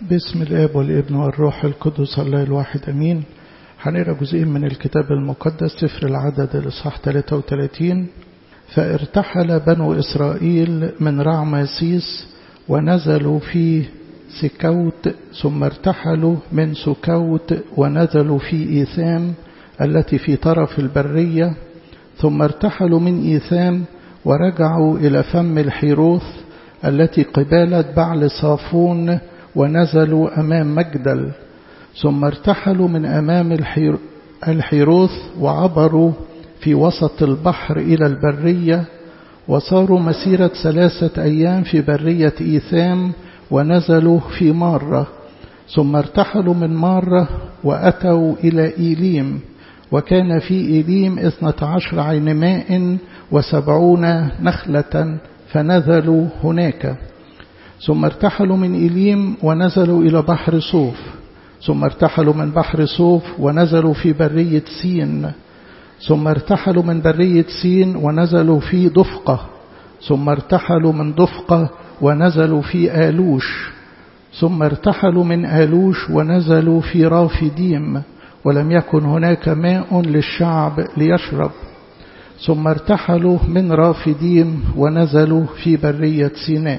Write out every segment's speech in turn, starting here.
باسم الآب والابن والروح القدس الله الواحد أمين هنقرأ جزئين من الكتاب المقدس سفر العدد الإصحاح 33 فارتحل بنو إسرائيل من رعماسيس ونزلوا في سكوت ثم ارتحلوا من سكوت ونزلوا في إيثام التي في طرف البرية ثم ارتحلوا من إيثام ورجعوا إلى فم الحيروث التي قبالة بعل صافون ونزلوا أمام مجدل ثم ارتحلوا من أمام الحيروث وعبروا في وسط البحر إلى البرية وصاروا مسيرة ثلاثة أيام في برية إيثام ونزلوا في مارة ثم ارتحلوا من مارة وأتوا إلى إيليم وكان في إيليم اثنة عشر عين ماء وسبعون نخلة فنزلوا هناك ثم ارتحلوا من إليم ونزلوا إلى بحر صوف ثم ارتحلوا من بحر صوف ونزلوا في برية سين ثم ارتحلوا من برية سين ونزلوا في دفقة ثم ارتحلوا من دفقة ونزلوا في آلوش ثم ارتحلوا من آلوش ونزلوا في رافديم ولم يكن هناك ماء للشعب ليشرب ثم ارتحلوا من رافديم ونزلوا في برية سيناء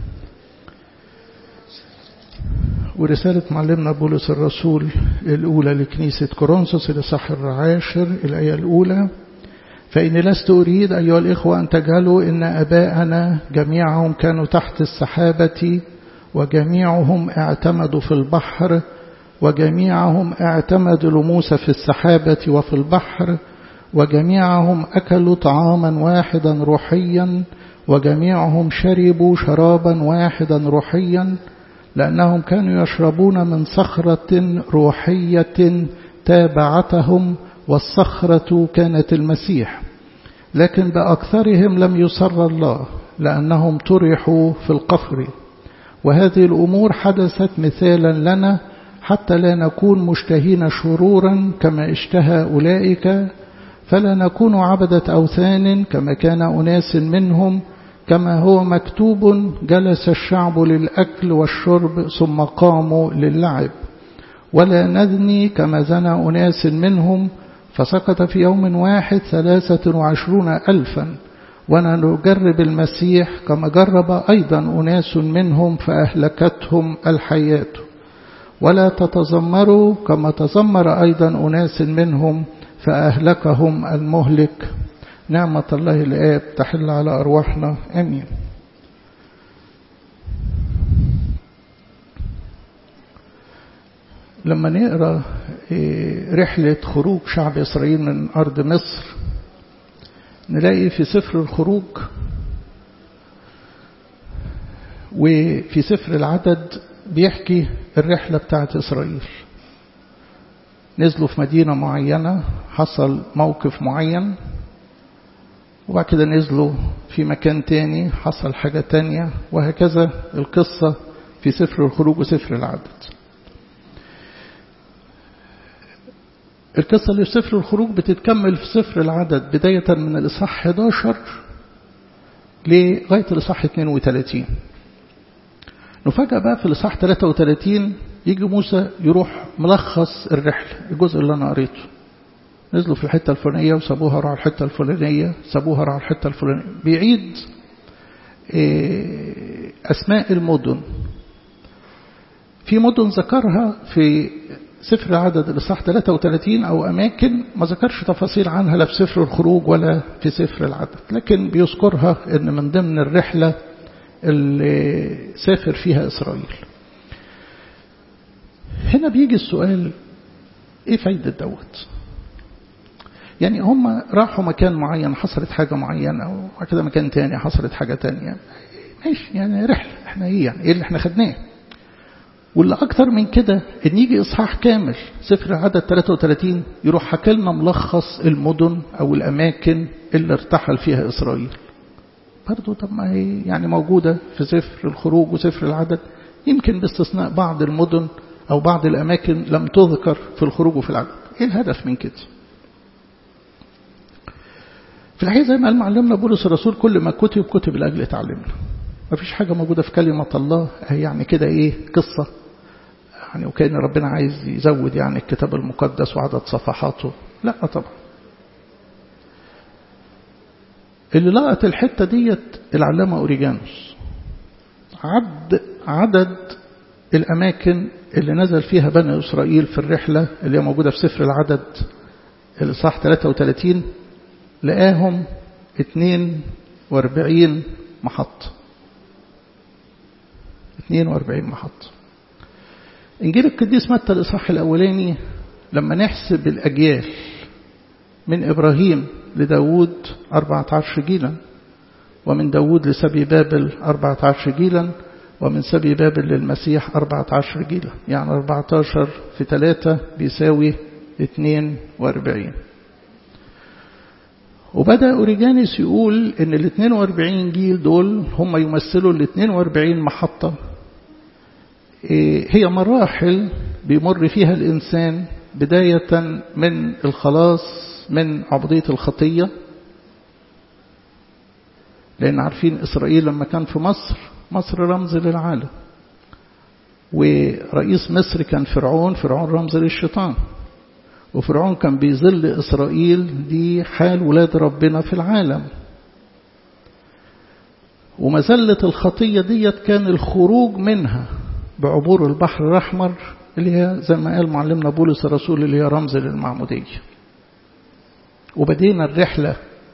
ورسالة معلمنا بولس الرسول الأولى لكنيسة كورنثوس الإصحاح العاشر الآية الأولى فإني لست أريد أيها الإخوة أن تجهلوا إن أباءنا جميعهم كانوا تحت السحابة وجميعهم اعتمدوا في البحر وجميعهم اعتمدوا لموسى في السحابة وفي البحر وجميعهم أكلوا طعاما واحدا روحيا وجميعهم شربوا شرابا واحدا روحيا لأنهم كانوا يشربون من صخرة روحية تابعتهم والصخرة كانت المسيح لكن بأكثرهم لم يسر الله لأنهم طرحوا في القفر وهذه الأمور حدثت مثالا لنا حتى لا نكون مشتهين شرورا كما اشتهى أولئك فلا نكون عبدة أوثان كما كان أناس منهم كما هو مكتوب جلس الشعب للأكل والشرب ثم قاموا للعب ولا نذني كما زنى أناس منهم فسقط في يوم واحد ثلاثة وعشرون ألفا ونجرب المسيح كما جرب أيضا أناس منهم فأهلكتهم الحياة ولا تتذمروا كما تذمر أيضا أناس منهم فأهلكهم المهلك نعمة الله الآب تحل على أرواحنا أمين لما نقرأ رحلة خروج شعب إسرائيل من أرض مصر نلاقي في سفر الخروج وفي سفر العدد بيحكي الرحلة بتاعت إسرائيل نزلوا في مدينة معينة حصل موقف معين وبعد كده نزلوا في مكان تاني حصل حاجة تانية وهكذا القصة في سفر الخروج وسفر العدد القصة اللي في سفر الخروج بتتكمل في سفر العدد بداية من الإصحاح 11 لغاية الإصحاح 32 نفاجأ بقى في الإصحاح 33 يجي موسى يروح ملخص الرحلة الجزء اللي أنا قريته نزلوا في الحتة الفلانية وسابوها راحوا الحتة الفلانية سابوها راحوا الحتة الفلانية بيعيد أسماء المدن في مدن ذكرها في سفر عدد الإصحاح 33 أو أماكن ما ذكرش تفاصيل عنها لا في سفر الخروج ولا في سفر العدد لكن بيذكرها أن من ضمن الرحلة اللي سافر فيها إسرائيل هنا بيجي السؤال إيه فايدة دوت يعني هم راحوا مكان معين حصلت حاجة معينة وبعد كده مكان تاني حصلت حاجة تانية ماشي يعني رحلة احنا ايه يعني ايه اللي احنا خدناه واللي اكتر من كده ان يجي اصحاح كامل سفر عدد 33 يروح حكى لنا ملخص المدن او الاماكن اللي ارتحل فيها اسرائيل برضه طب ما هي يعني موجودة في سفر الخروج وسفر العدد يمكن باستثناء بعض المدن او بعض الاماكن لم تذكر في الخروج وفي العدد ايه الهدف من كده في الحقيقة زي ما قال معلمنا بولس الرسول كل ما كتب كتب لأجل تعلمنا ما فيش حاجة موجودة في كلمة الله يعني كده إيه قصة يعني وكأن ربنا عايز يزود يعني الكتاب المقدس وعدد صفحاته لا طبعا اللي لقت الحتة ديت العلامة أوريجانوس عد عدد الأماكن اللي نزل فيها بني إسرائيل في الرحلة اللي هي موجودة في سفر العدد الإصحاح 33 لقاهم 42 محطة 42 محطة إنجيل القديس متى الإصحاح الأولاني لما نحسب الأجيال من إبراهيم لداود 14 جيلا ومن داود لسبي بابل 14 جيلا ومن سبي بابل للمسيح 14 جيلا يعني 14 في 3 بيساوي 42 وبدأ أوريجانيس يقول إن ال 42 جيل دول هم يمثلوا ال 42 محطة هي مراحل بيمر فيها الإنسان بداية من الخلاص من عبودية الخطية لأن عارفين إسرائيل لما كان في مصر مصر رمز للعالم ورئيس مصر كان فرعون فرعون رمز للشيطان وفرعون كان بيذل إسرائيل دي حال ولاد ربنا في العالم ومزلة الخطية ديت كان الخروج منها بعبور البحر الأحمر اللي هي زي ما قال معلمنا بولس الرسول اللي هي رمز للمعمودية وبدينا الرحلة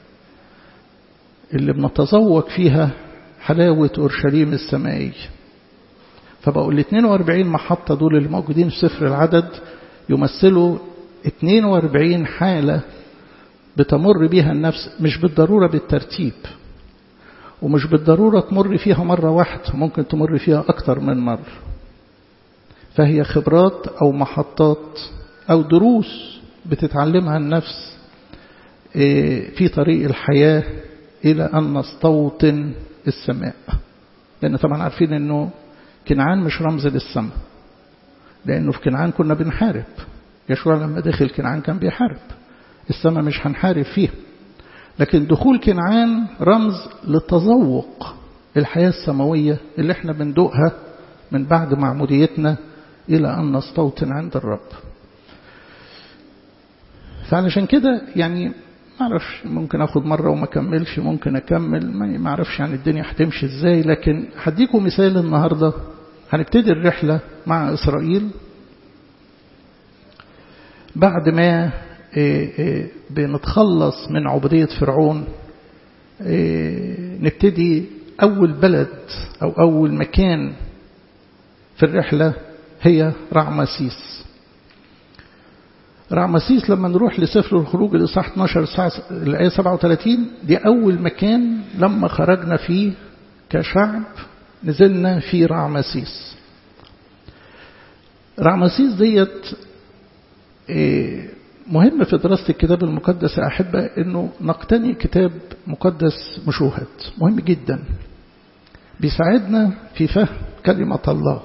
اللي بنتذوق فيها حلاوة أورشليم السمائية فبقوا ال 42 محطة دول اللي موجودين في سفر العدد يمثلوا 42 حالة بتمر بها النفس مش بالضرورة بالترتيب ومش بالضرورة تمر فيها مرة واحدة ممكن تمر فيها أكتر من مرة فهي خبرات أو محطات أو دروس بتتعلمها النفس في طريق الحياة إلى أن نستوطن السماء لأن طبعا عارفين أنه كنعان مش رمز للسماء لأنه في كنعان كنا بنحارب يشوع لما دخل كنعان كان بيحارب السماء مش هنحارب فيها لكن دخول كنعان رمز لتذوق الحياة السماوية اللي احنا بندوقها من بعد معموديتنا إلى أن نستوطن عند الرب فعلشان كده يعني ما اعرفش ممكن اخد مره وما اكملش ممكن اكمل ما اعرفش يعني الدنيا هتمشي ازاي لكن هديكم مثال النهارده هنبتدي الرحله مع اسرائيل بعد ما بنتخلص من عبوديه فرعون نبتدي اول بلد او اول مكان في الرحله هي رعمسيس رعمسيس لما نروح لسفر الخروج الإصحاح 12 الآية 37 دي أول مكان لما خرجنا فيه كشعب نزلنا في رعمسيس رعمسيس ديت مهم في دراسة الكتاب المقدس يا أحبة أنه نقتني كتاب مقدس مشوهد مهم جدا بيساعدنا في فهم كلمة الله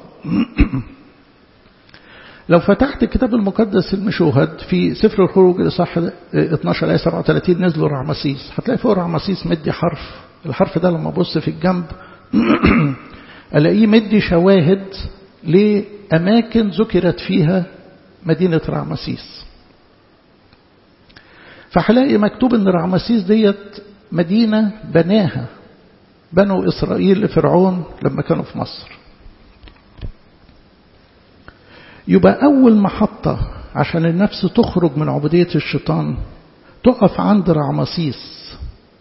لو فتحت الكتاب المقدس المشوهد في سفر الخروج الإصحاح 12 آية 37 نزلوا رعمسيس هتلاقي فوق رعمسيس مدي حرف الحرف ده لما ابص في الجنب الاقيه مدي شواهد لأماكن ذكرت فيها مدينة رعمسيس فهلاقي مكتوب ان رعمسيس ديت مدينة بناها بنو إسرائيل لفرعون لما كانوا في مصر يبقى أول محطة عشان النفس تخرج من عبودية الشيطان تقف عند رعمسيس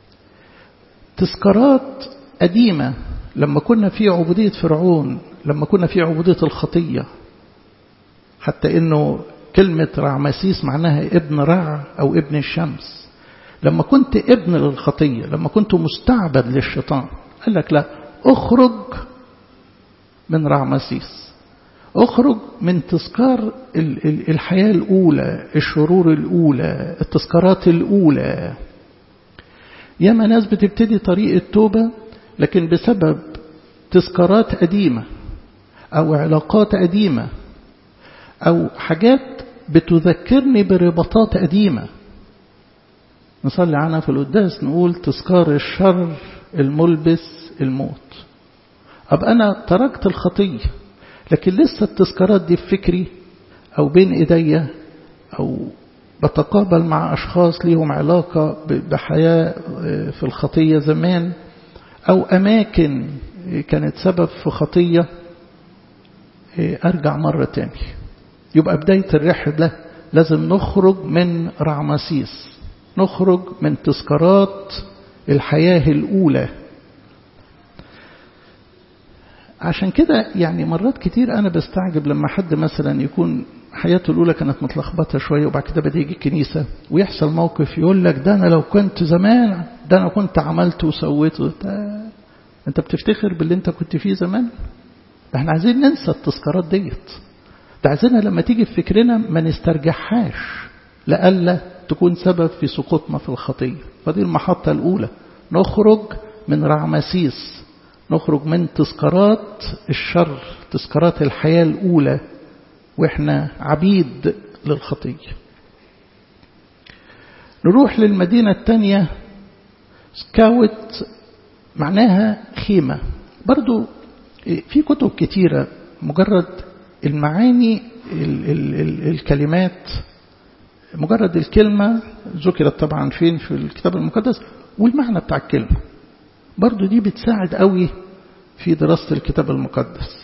تذكارات قديمة لما كنا في عبودية فرعون لما كنا في عبودية الخطية حتى إنه كلمة رعمسيس معناها ابن رع أو ابن الشمس لما كنت ابن للخطية لما كنت مستعبد للشيطان قال لك لا اخرج من رعمسيس اخرج من تذكار الحياة الأولى الشرور الأولى التذكارات الأولى ياما ناس بتبتدي طريق التوبة لكن بسبب تذكارات قديمة أو علاقات قديمة أو حاجات بتذكرني برباطات قديمة نصلي عنها في القداس نقول تذكار الشر الملبس الموت أبقى أنا تركت الخطية لكن لسه التذكارات دي في فكري أو بين إيديا أو بتقابل مع أشخاص ليهم علاقة بحياة في الخطية زمان أو أماكن كانت سبب في خطية أرجع مرة تاني يبقى بداية الرحلة لازم نخرج من رعمسيس نخرج من تذكارات الحياة الأولى عشان كده يعني مرات كتير أنا بستعجب لما حد مثلا يكون حياته الأولى كانت متلخبطة شوية وبعد كده بدأ يجي الكنيسة ويحصل موقف يقول لك ده أنا لو كنت زمان ده أنا كنت عملت وسويت أنت بتفتخر باللي أنت كنت فيه زمان ده احنا عايزين ننسى التذكارات ديت ده عايزينها لما تيجي في فكرنا ما نسترجعهاش لألا تكون سبب في سقوطنا في الخطية فدي المحطة الأولى نخرج من رعمسيس نخرج من تذكارات الشر تذكارات الحياة الأولى وإحنا عبيد للخطية نروح للمدينة الثانية سكاوت معناها خيمة برضو في كتب كتيرة مجرد المعاني ال ال ال الكلمات مجرد الكلمة ذكرت طبعا فين في الكتاب المقدس والمعنى بتاع الكلمة برضو دي بتساعد قوي في دراسة الكتاب المقدس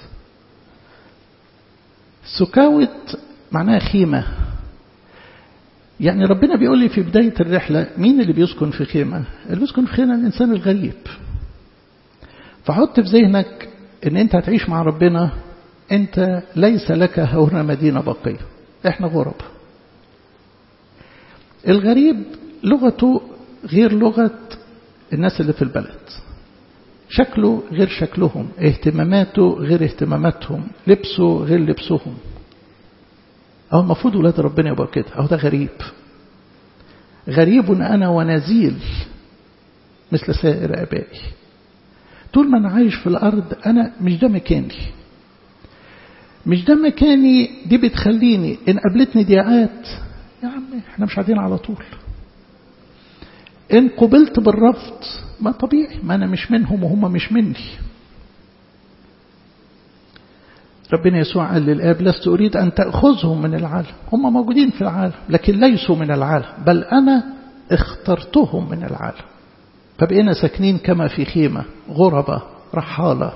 سكاوت معناها خيمة يعني ربنا بيقول لي في بداية الرحلة مين اللي بيسكن في خيمة اللي بيسكن في خيمة الإنسان الغريب فحط في ذهنك ان انت هتعيش مع ربنا انت ليس لك هنا مدينة بقية احنا غرب الغريب لغته غير لغة الناس اللي في البلد شكله غير شكلهم اهتماماته غير اهتماماتهم لبسه غير لبسهم أو المفروض ولاد ربنا يبقى كده أو ده غريب غريب أنا ونزيل مثل سائر أبائي طول ما أنا عايش في الأرض أنا مش ده مكاني مش ده مكاني دي بتخليني إن قابلتني ضيقات يا عم احنا مش قاعدين على طول إن قبلت بالرفض ما طبيعي ما أنا مش منهم وهم مش مني ربنا يسوع قال للآب لست أريد أن تأخذهم من العالم هم موجودين في العالم لكن ليسوا من العالم بل أنا اخترتهم من العالم فبقينا ساكنين كما في خيمة غربة رحالة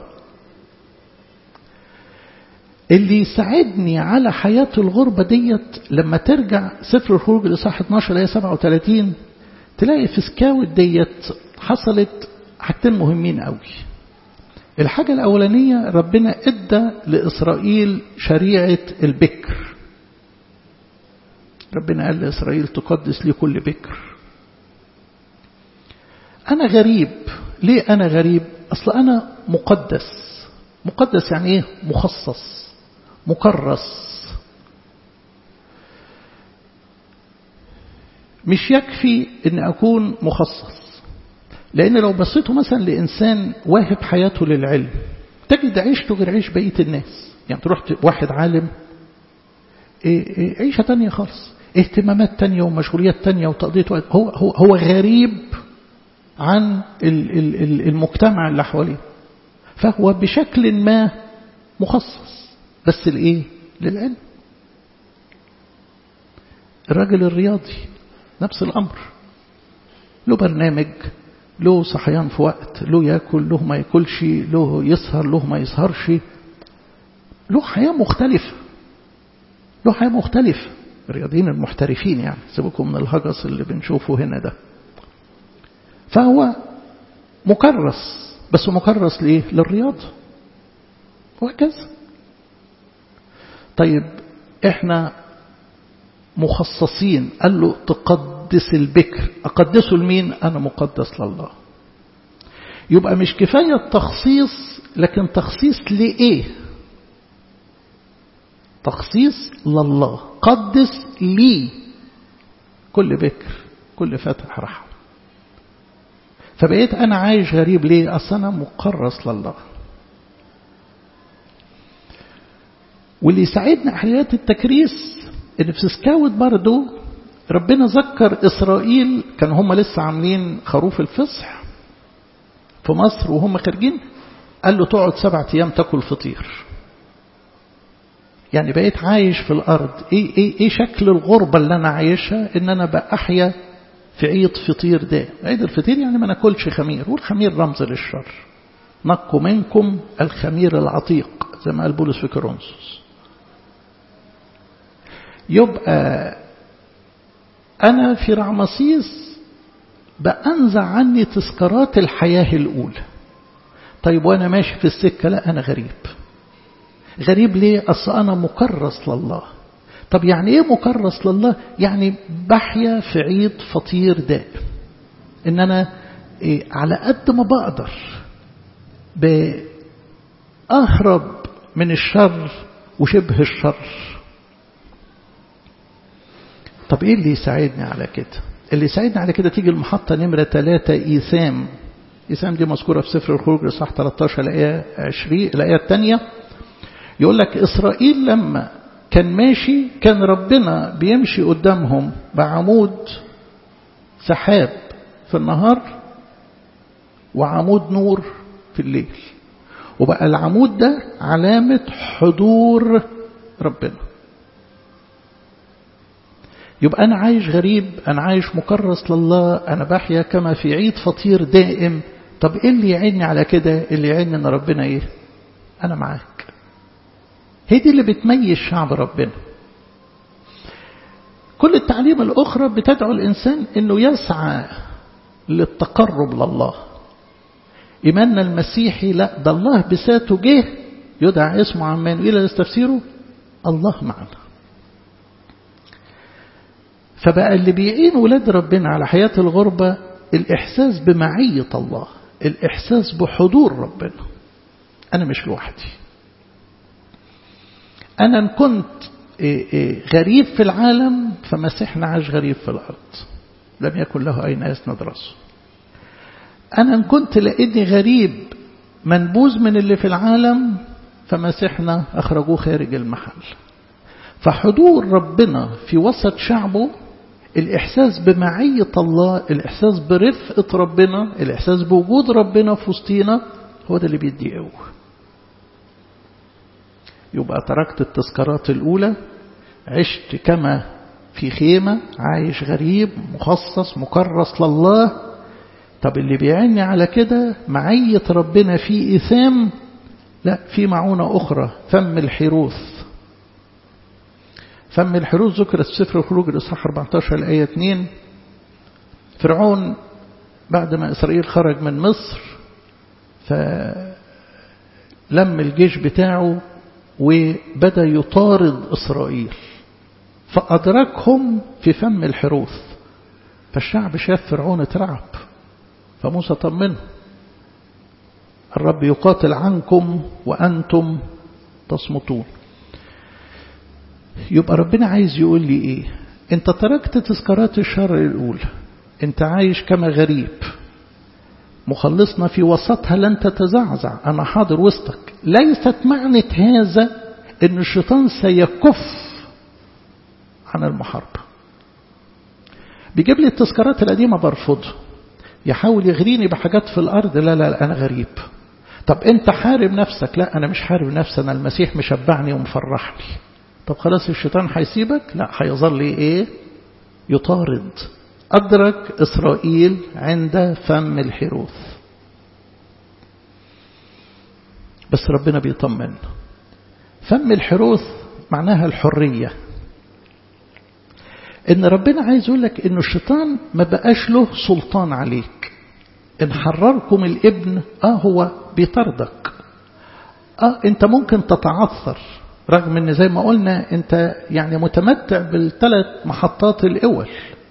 اللي يساعدني على حياة الغربة ديت لما ترجع سفر الخروج لصح 12 آية 37 تلاقي في سكاوت ديت حصلت حاجتين مهمين قوي الحاجة الأولانية ربنا ادى لإسرائيل شريعة البكر ربنا قال لإسرائيل تقدس لي كل بكر أنا غريب ليه أنا غريب أصل أنا مقدس مقدس يعني إيه مخصص مكرس مش يكفي أن أكون مخصص لأن لو بصيتوا مثلا لإنسان واهب حياته للعلم تجد عيشته غير عيش بقية الناس يعني تروح واحد عالم عيشة تانية خالص اهتمامات تانية ومشغوليات تانية وتقضية وقت هو, هو, هو غريب عن المجتمع اللي حواليه فهو بشكل ما مخصص بس لإيه للعلم الراجل الرياضي نفس الأمر له برنامج له صحيان في وقت له ياكل له ما ياكلش له يسهر له ما يسهرش له حياة مختلفة له حياة مختلفة الرياضيين المحترفين يعني سيبكم من الهجس اللي بنشوفه هنا ده فهو مكرس بس مكرس ليه للرياضة وهكذا طيب احنا مخصصين قال له تقدس البكر أقدسه لمين أنا مقدس لله يبقى مش كفاية التخصيص لكن تخصيص لإيه تخصيص لله قدس لي كل بكر كل فتح رحم فبقيت أنا عايش غريب ليه أصل أنا مقرص لله واللي يساعدنا حياة التكريس ان في سكاوت برضو ربنا ذكر إسرائيل كان هم لسه عاملين خروف الفصح في مصر وهم خارجين قال له تقعد سبعة أيام تاكل فطير يعني بقيت عايش في الأرض إيه, إيه, إيه شكل الغربة اللي أنا عايشها إن أنا بأحيا في عيد فطير ده عيد الفطير يعني ما ناكلش خمير والخمير رمز للشر نقوا منكم الخمير العتيق زي ما قال بولس في كورنثوس يبقى أنا في رعمسيس بأنزع عني تذكارات الحياة الأولى طيب وأنا ماشي في السكة لا أنا غريب غريب ليه أصل أنا مكرس لله طب يعني إيه مكرس لله يعني بحيا في عيد فطير دائم إن أنا إيه على قد ما بقدر بأهرب من الشر وشبه الشر طب إيه اللي يساعدني على كده اللي يساعدني على كده تيجي المحطة نمرة ثلاثة إيثام إيثام دي مذكورة في سفر الخروج لصح 13 الآية 20 الآية الثانية يقول لك إسرائيل لما كان ماشي كان ربنا بيمشي قدامهم بعمود سحاب في النهار وعمود نور في الليل وبقى العمود ده علامة حضور ربنا يبقى أنا عايش غريب أنا عايش مكرس لله أنا بحيا كما في عيد فطير دائم طب إيه اللي يعيني على كده اللي يعيني أن ربنا إيه أنا معاك هي دي اللي بتميز شعب ربنا كل التعليم الأخرى بتدعو الإنسان أنه يسعى للتقرب لله إيماننا المسيحي لا ده الله بذاته جه يدعى اسمه عمانوئيل يستفسيره الله معنا فبقى اللي بيعين ولاد ربنا على حياة الغربة الإحساس بمعية الله الإحساس بحضور ربنا أنا مش لوحدي أنا إن كنت غريب في العالم فمسيحنا عاش غريب في الأرض لم يكن له أين يسند راسه أنا إن كنت لقيتني غريب منبوذ من اللي في العالم فمسيحنا أخرجوه خارج المحل فحضور ربنا في وسط شعبه الإحساس بمعية الله الإحساس برفقة ربنا الإحساس بوجود ربنا في وسطينا هو ده اللي بيدي قوة يبقى تركت التذكارات الأولى عشت كما في خيمة عايش غريب مخصص مكرس لله طب اللي بيعني على كده معية ربنا في إثام لا في معونة أخرى فم الحروث فم الحروث ذكرت في سفر الخروج الإصحاح 14 الآية 2 فرعون بعد ما إسرائيل خرج من مصر فلم الجيش بتاعه وبدأ يطارد إسرائيل فأدركهم في فم الحروث فالشعب شاف فرعون اترعب فموسى طمنه الرب يقاتل عنكم وأنتم تصمتون يبقى ربنا عايز يقول لي ايه انت تركت تذكارات الشر الاولى انت عايش كما غريب مخلصنا في وسطها لن تتزعزع انا حاضر وسطك ليست معنى هذا ان الشيطان سيكف عن المحاربة بيجيب لي التذكارات القديمة برفضه يحاول يغريني بحاجات في الأرض لا لا, لا أنا غريب طب أنت حارب نفسك لا أنا مش حارب نفسي أنا المسيح مشبعني ومفرحني طب خلاص الشيطان هيسيبك لا هيظل ايه يطارد أدرك إسرائيل عند فم الحروث بس ربنا بيطمن فم الحروث معناها الحرية إن ربنا عايز يقول لك إن الشيطان ما بقاش له سلطان عليك إن حرركم الابن آه هو بيطردك آه أنت ممكن تتعثر رغم ان زي ما قلنا انت يعني متمتع بالثلاث محطات الاول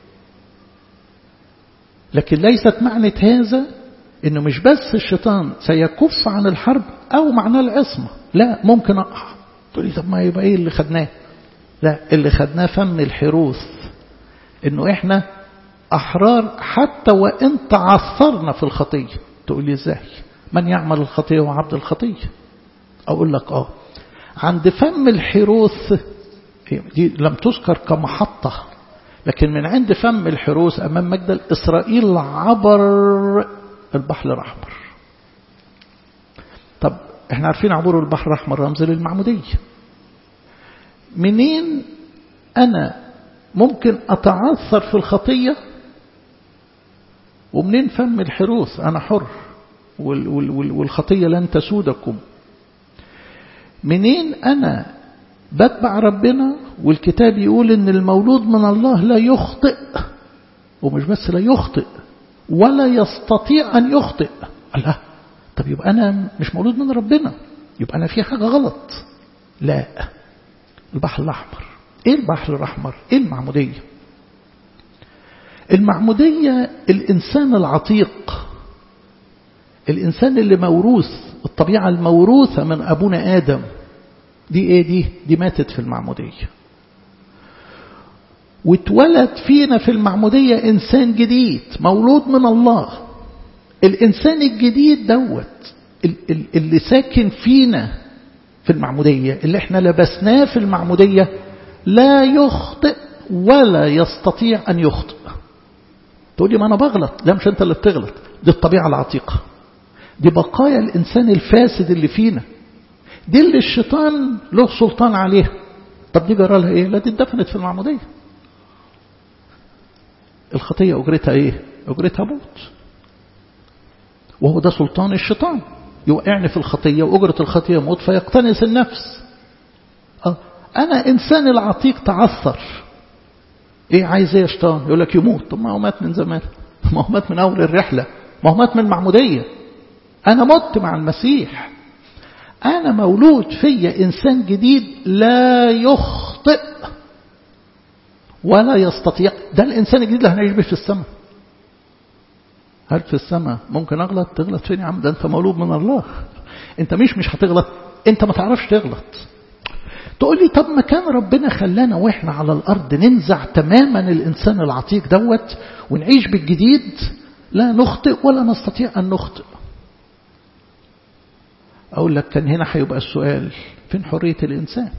لكن ليست معنى هذا انه مش بس الشيطان سيكف عن الحرب او معناه العصمة لا ممكن اقع تقول لي طب ما يبقى ايه اللي خدناه لا اللي خدناه فم الحروث انه احنا احرار حتى وان تعثرنا في الخطية تقول لي ازاي من يعمل الخطية هو عبد الخطية اقول لك اه عند فم الحروث دي لم تذكر كمحطة لكن من عند فم الحروث أمام مجدل إسرائيل عبر البحر الأحمر طب احنا عارفين عبور البحر الأحمر رمز للمعمودية منين أنا ممكن أتعثر في الخطية ومنين فم الحروث أنا حر والخطية لن تسودكم منين أنا بتبع ربنا والكتاب يقول إن المولود من الله لا يخطئ ومش بس لا يخطئ ولا يستطيع أن يخطئ الله طب يبقى أنا مش مولود من ربنا يبقى أنا في حاجة غلط لا البحر الأحمر إيه البحر الأحمر إيه المعمودية المعمودية الإنسان العتيق الإنسان اللي موروث الطبيعة الموروثة من أبونا آدم دي إيه دي دي ماتت في المعمودية واتولد فينا في المعمودية إنسان جديد مولود من الله الإنسان الجديد دوت اللي ساكن فينا في المعمودية اللي احنا لبسناه في المعمودية لا يخطئ ولا يستطيع أن يخطئ تقول لي ما أنا بغلط لا مش أنت اللي بتغلط دي الطبيعة العتيقة دي بقايا الإنسان الفاسد اللي فينا دي اللي الشيطان له سلطان عليها طب دي جرى لها ايه لا دي اتدفنت في المعمودية الخطية أجرتها ايه أجرتها موت وهو ده سلطان الشيطان يوقعني في الخطية وأجرة الخطية موت فيقتنس النفس أه. أنا إنسان العتيق تعثر إيه عايز إيه يا شيطان يقول لك يموت طب ما هو مات من زمان ما هو مات من أول الرحلة ما هو مات من المعمودية أنا مت مع المسيح أنا مولود فيا إنسان جديد لا يخطئ ولا يستطيع ده الإنسان الجديد اللي هنعيش به في السماء هل في السماء ممكن أغلط تغلط فين يا عم ده أنت مولود من الله أنت مش مش هتغلط أنت ما تعرفش تغلط تقول لي طب ما كان ربنا خلانا وإحنا على الأرض ننزع تماما الإنسان العتيق دوت ونعيش بالجديد لا نخطئ ولا نستطيع أن نخطئ أقول لك كان هنا هيبقى السؤال فين حرية الإنسان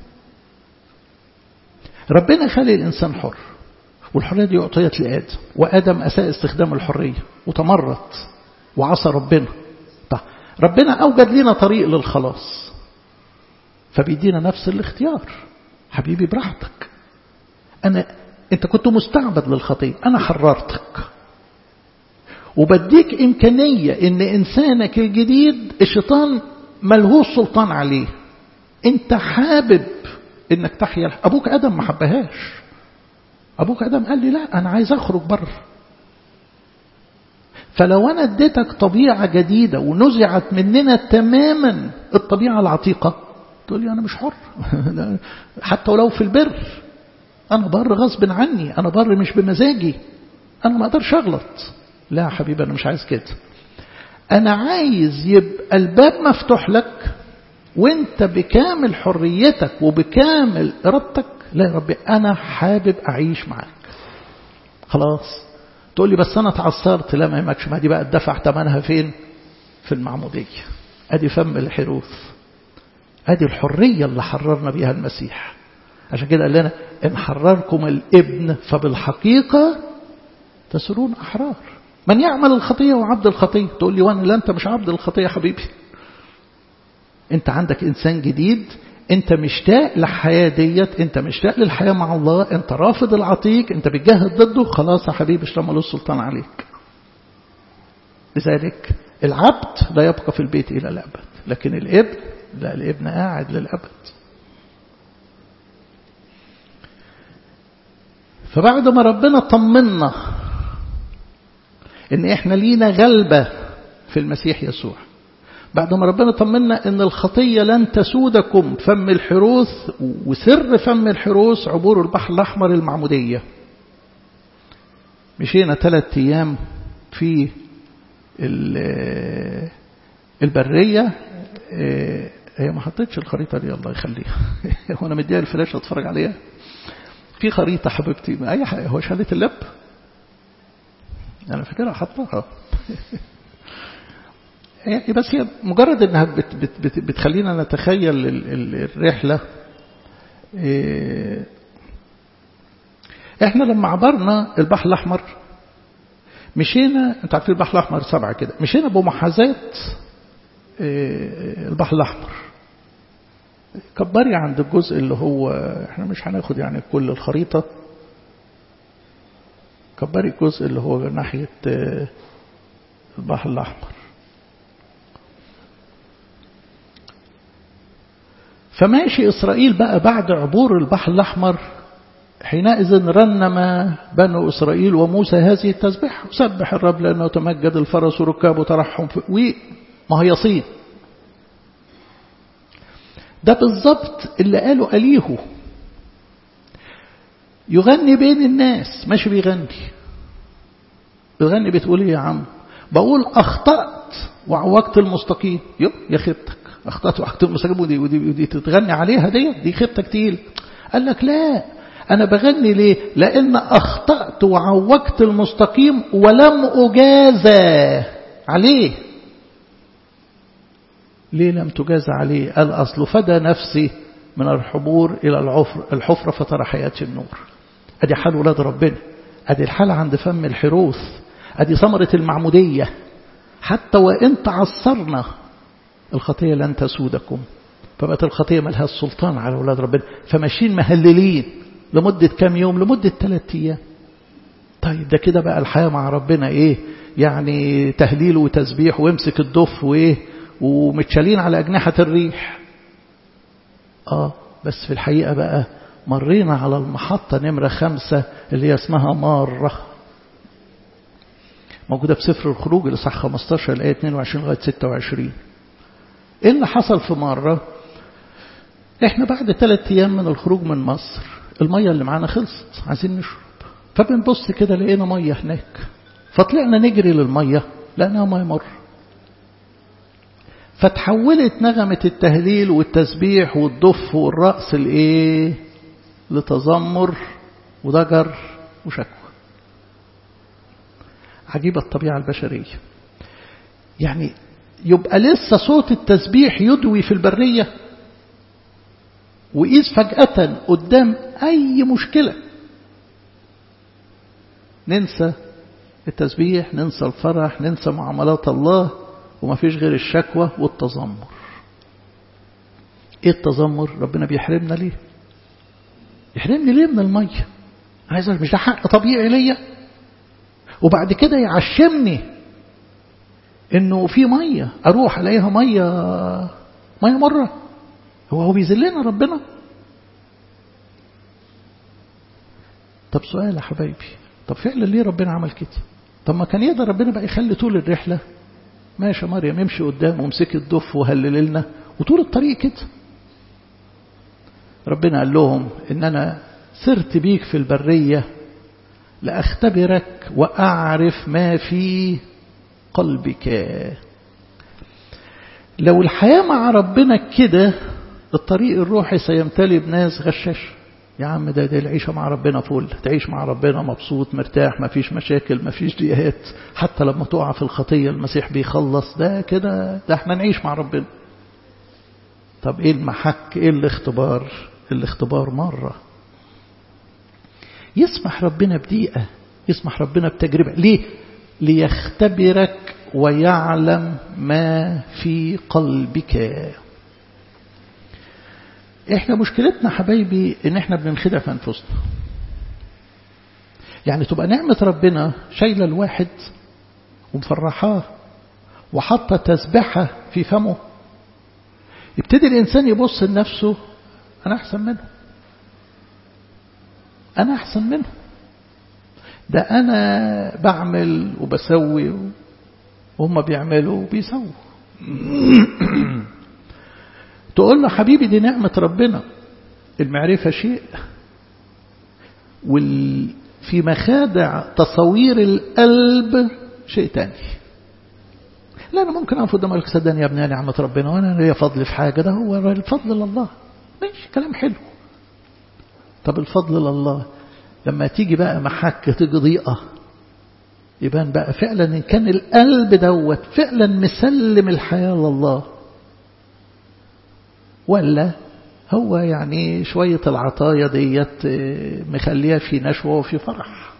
ربنا خلي الإنسان حر والحرية دي أعطيت لآدم وآدم أساء استخدام الحرية وتمرد وعصى ربنا طيب ربنا أوجد لنا طريق للخلاص فبيدينا نفس الاختيار حبيبي براحتك أنا أنت كنت مستعبد للخطية أنا حررتك وبديك إمكانية إن إنسانك الجديد الشيطان ملهوش سلطان عليه أنت حابب إنك تحيا أبوك آدم ما حبهاش أبوك آدم قال لي لا أنا عايز أخرج بره فلو أنا اديتك طبيعة جديدة ونزعت مننا تماما الطبيعة العتيقة تقول لي أنا مش حر حتى ولو في البر أنا بر غصب عني أنا بر مش بمزاجي أنا ما أقدرش أغلط لا يا حبيبي أنا مش عايز كده أنا عايز يبقى الباب مفتوح لك وانت بكامل حريتك وبكامل إرادتك لا يا ربي أنا حابب أعيش معاك خلاص تقول لي بس أنا تعثرت لا ما يهمكش ما دي بقى الدفع ثمنها فين في المعمودية أدي فم الحروف أدي الحرية اللي حررنا بها المسيح عشان كده قال لنا إن حرركم الابن فبالحقيقة تسرون أحرار من يعمل الخطية وعبد الخطية تقول لي وانا لا أنت مش عبد الخطية حبيبي أنت عندك إنسان جديد أنت مشتاق للحياة ديت أنت مشتاق للحياة مع الله أنت رافض العتيق أنت بتجاهد ضده خلاص يا حبيبي مش له السلطان عليك لذلك العبد لا يبقى في البيت إلى الأبد لكن الابن لا الابن قاعد للأبد فبعد ما ربنا طمنا ان احنا لينا غلبة في المسيح يسوع بعد ما ربنا طمنا ان الخطية لن تسودكم فم الحروث وسر فم الحروث عبور البحر الأحمر المعمودية مشينا ثلاث أيام في البرية هي ما حطيتش الخريطة دي الله يخليها وانا مديها الفلاش اتفرج عليها في خريطة حبيبتي اي حاجة هو شهادة اللب انا فاكرها حطها يعني بس هي مجرد انها بت بت بت بتخلينا نتخيل الرحلة احنا لما عبرنا البحر الاحمر مشينا انت عارفين البحر الاحمر سبعة كده مشينا بمحاذاة البحر الاحمر كبري عند الجزء اللي هو احنا مش هناخد يعني كل الخريطة كبري الجزء اللي هو ناحية البحر الأحمر فماشي إسرائيل بقى بعد عبور البحر الأحمر حينئذ رنم بنو إسرائيل وموسى هذه التسبيح سبح الرب لأنه تمجد الفرس وركابه ترحم ومهيصين ده بالظبط اللي قاله أليهو يغني بين الناس ماشي بيغني بيغني بتقول ايه يا عم بقول أخطأت وعوجت المستقيم يو يا خيبتك أخطأت وعوجت المستقيم ودي, ودي, ودي تتغني عليها دي دي خيبتك تقيل قال لك لا أنا بغني ليه لأن أخطأت وعوجت المستقيم ولم أجازى عليه ليه لم تجازى عليه قال أصل فدى نفسي من الحبور إلى العفر الحفرة فترى حياة النور أدي حال ولاد ربنا أدي الحال عند فم الحروث أدي ثمرة المعمودية حتى وإن تعصرنا الخطية لن تسودكم فبقت الخطية ملها السلطان على أولاد ربنا فماشيين مهللين لمدة كام يوم لمدة ثلاثة أيام طيب ده كده بقى الحياة مع ربنا إيه يعني تهليل وتسبيح ويمسك الدف وإيه ومتشالين على أجنحة الريح آه بس في الحقيقة بقى مرينا على المحطة نمرة خمسة اللي هي اسمها مارة موجودة في سفر الخروج الإصحاح 15 الآية 22 لغاية 26 إيه اللي حصل في مرة إحنا بعد ثلاثة أيام من الخروج من مصر المية اللي معانا خلصت عايزين نشرب فبنبص كده لقينا مية هناك فطلعنا نجري للمية لقيناها مية مر فتحولت نغمة التهليل والتسبيح والضف والرأس لإيه لتذمر وضجر وشكوى عجيبة الطبيعة البشرية يعني يبقى لسه صوت التسبيح يدوي في البرية وإذ فجأة قدام أي مشكلة ننسى التسبيح ننسى الفرح ننسى معاملات الله وما فيش غير الشكوى والتذمر ايه التذمر ربنا بيحرمنا ليه يحرمني ليه من المية عايز مش ده حق طبيعي ليا وبعد كده يعشمني انه في مية اروح الاقيها مية مية مرة هو هو بيذلنا ربنا طب سؤال يا حبايبي طب فعلا ليه ربنا عمل كده طب ما كان يقدر ربنا بقى يخلي طول الرحلة ماشي يا مريم امشي قدام وامسكي الضف وهلل لنا وطول الطريق كده ربنا قال لهم ان انا سرت بيك في البرية لأختبرك وأعرف ما في قلبك لو الحياة مع ربنا كده الطريق الروحي سيمتلي بناس غشاش يا عم ده, ده العيشة مع ربنا فل تعيش مع ربنا مبسوط مرتاح ما فيش مشاكل ما فيش ضيقات حتى لما تقع في الخطية المسيح بيخلص ده كده ده احنا نعيش مع ربنا طب ايه المحك ايه الاختبار الاختبار مرة يسمح ربنا بدقيقة يسمح ربنا بتجربة ليه ليختبرك ويعلم ما في قلبك احنا مشكلتنا حبايبي ان احنا بننخدع في انفسنا يعني تبقى نعمة ربنا شايلة الواحد ومفرحاه وحاطة تسبحة في فمه يبتدي الإنسان يبص لنفسه أنا أحسن منه أنا أحسن منه ده أنا بعمل وبسوي وهم بيعملوا وبيسووا تقول له حبيبي دي نعمة ربنا المعرفة شيء وفي مخادع تصوير القلب شيء تاني لا أنا ممكن أقف قدام صدقني يا ابني نعمة ربنا وأنا ليا فضل في حاجة ده هو الفضل لله ماشي كلام حلو طب الفضل لله لما تيجي بقى محك تيجي ضيقة يبان بقى فعلا إن كان القلب دوت فعلا مسلم الحياة لله ولا هو يعني شوية العطايا ديت مخليها في نشوة وفي فرح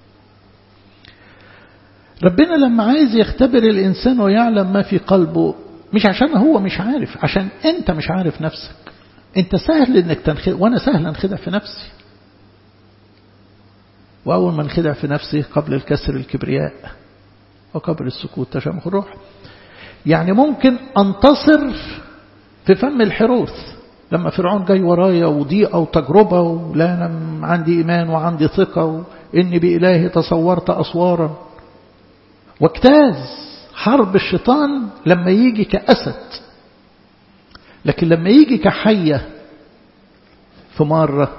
ربنا لما عايز يختبر الإنسان ويعلم ما في قلبه مش عشان هو مش عارف عشان أنت مش عارف نفسك انت سهل انك تنخدع وانا سهل انخدع في نفسي واول ما انخدع في نفسي قبل الكسر الكبرياء وقبل السكوت تشامخ الروح يعني ممكن انتصر في فم الحروث لما فرعون جاي ورايا وضيقة وتجربة ولا أنا عندي إيمان وعندي ثقة وإني بإلهي تصورت أسوارا واجتاز حرب الشيطان لما يجي كأسد لكن لما يجي كحية في مرة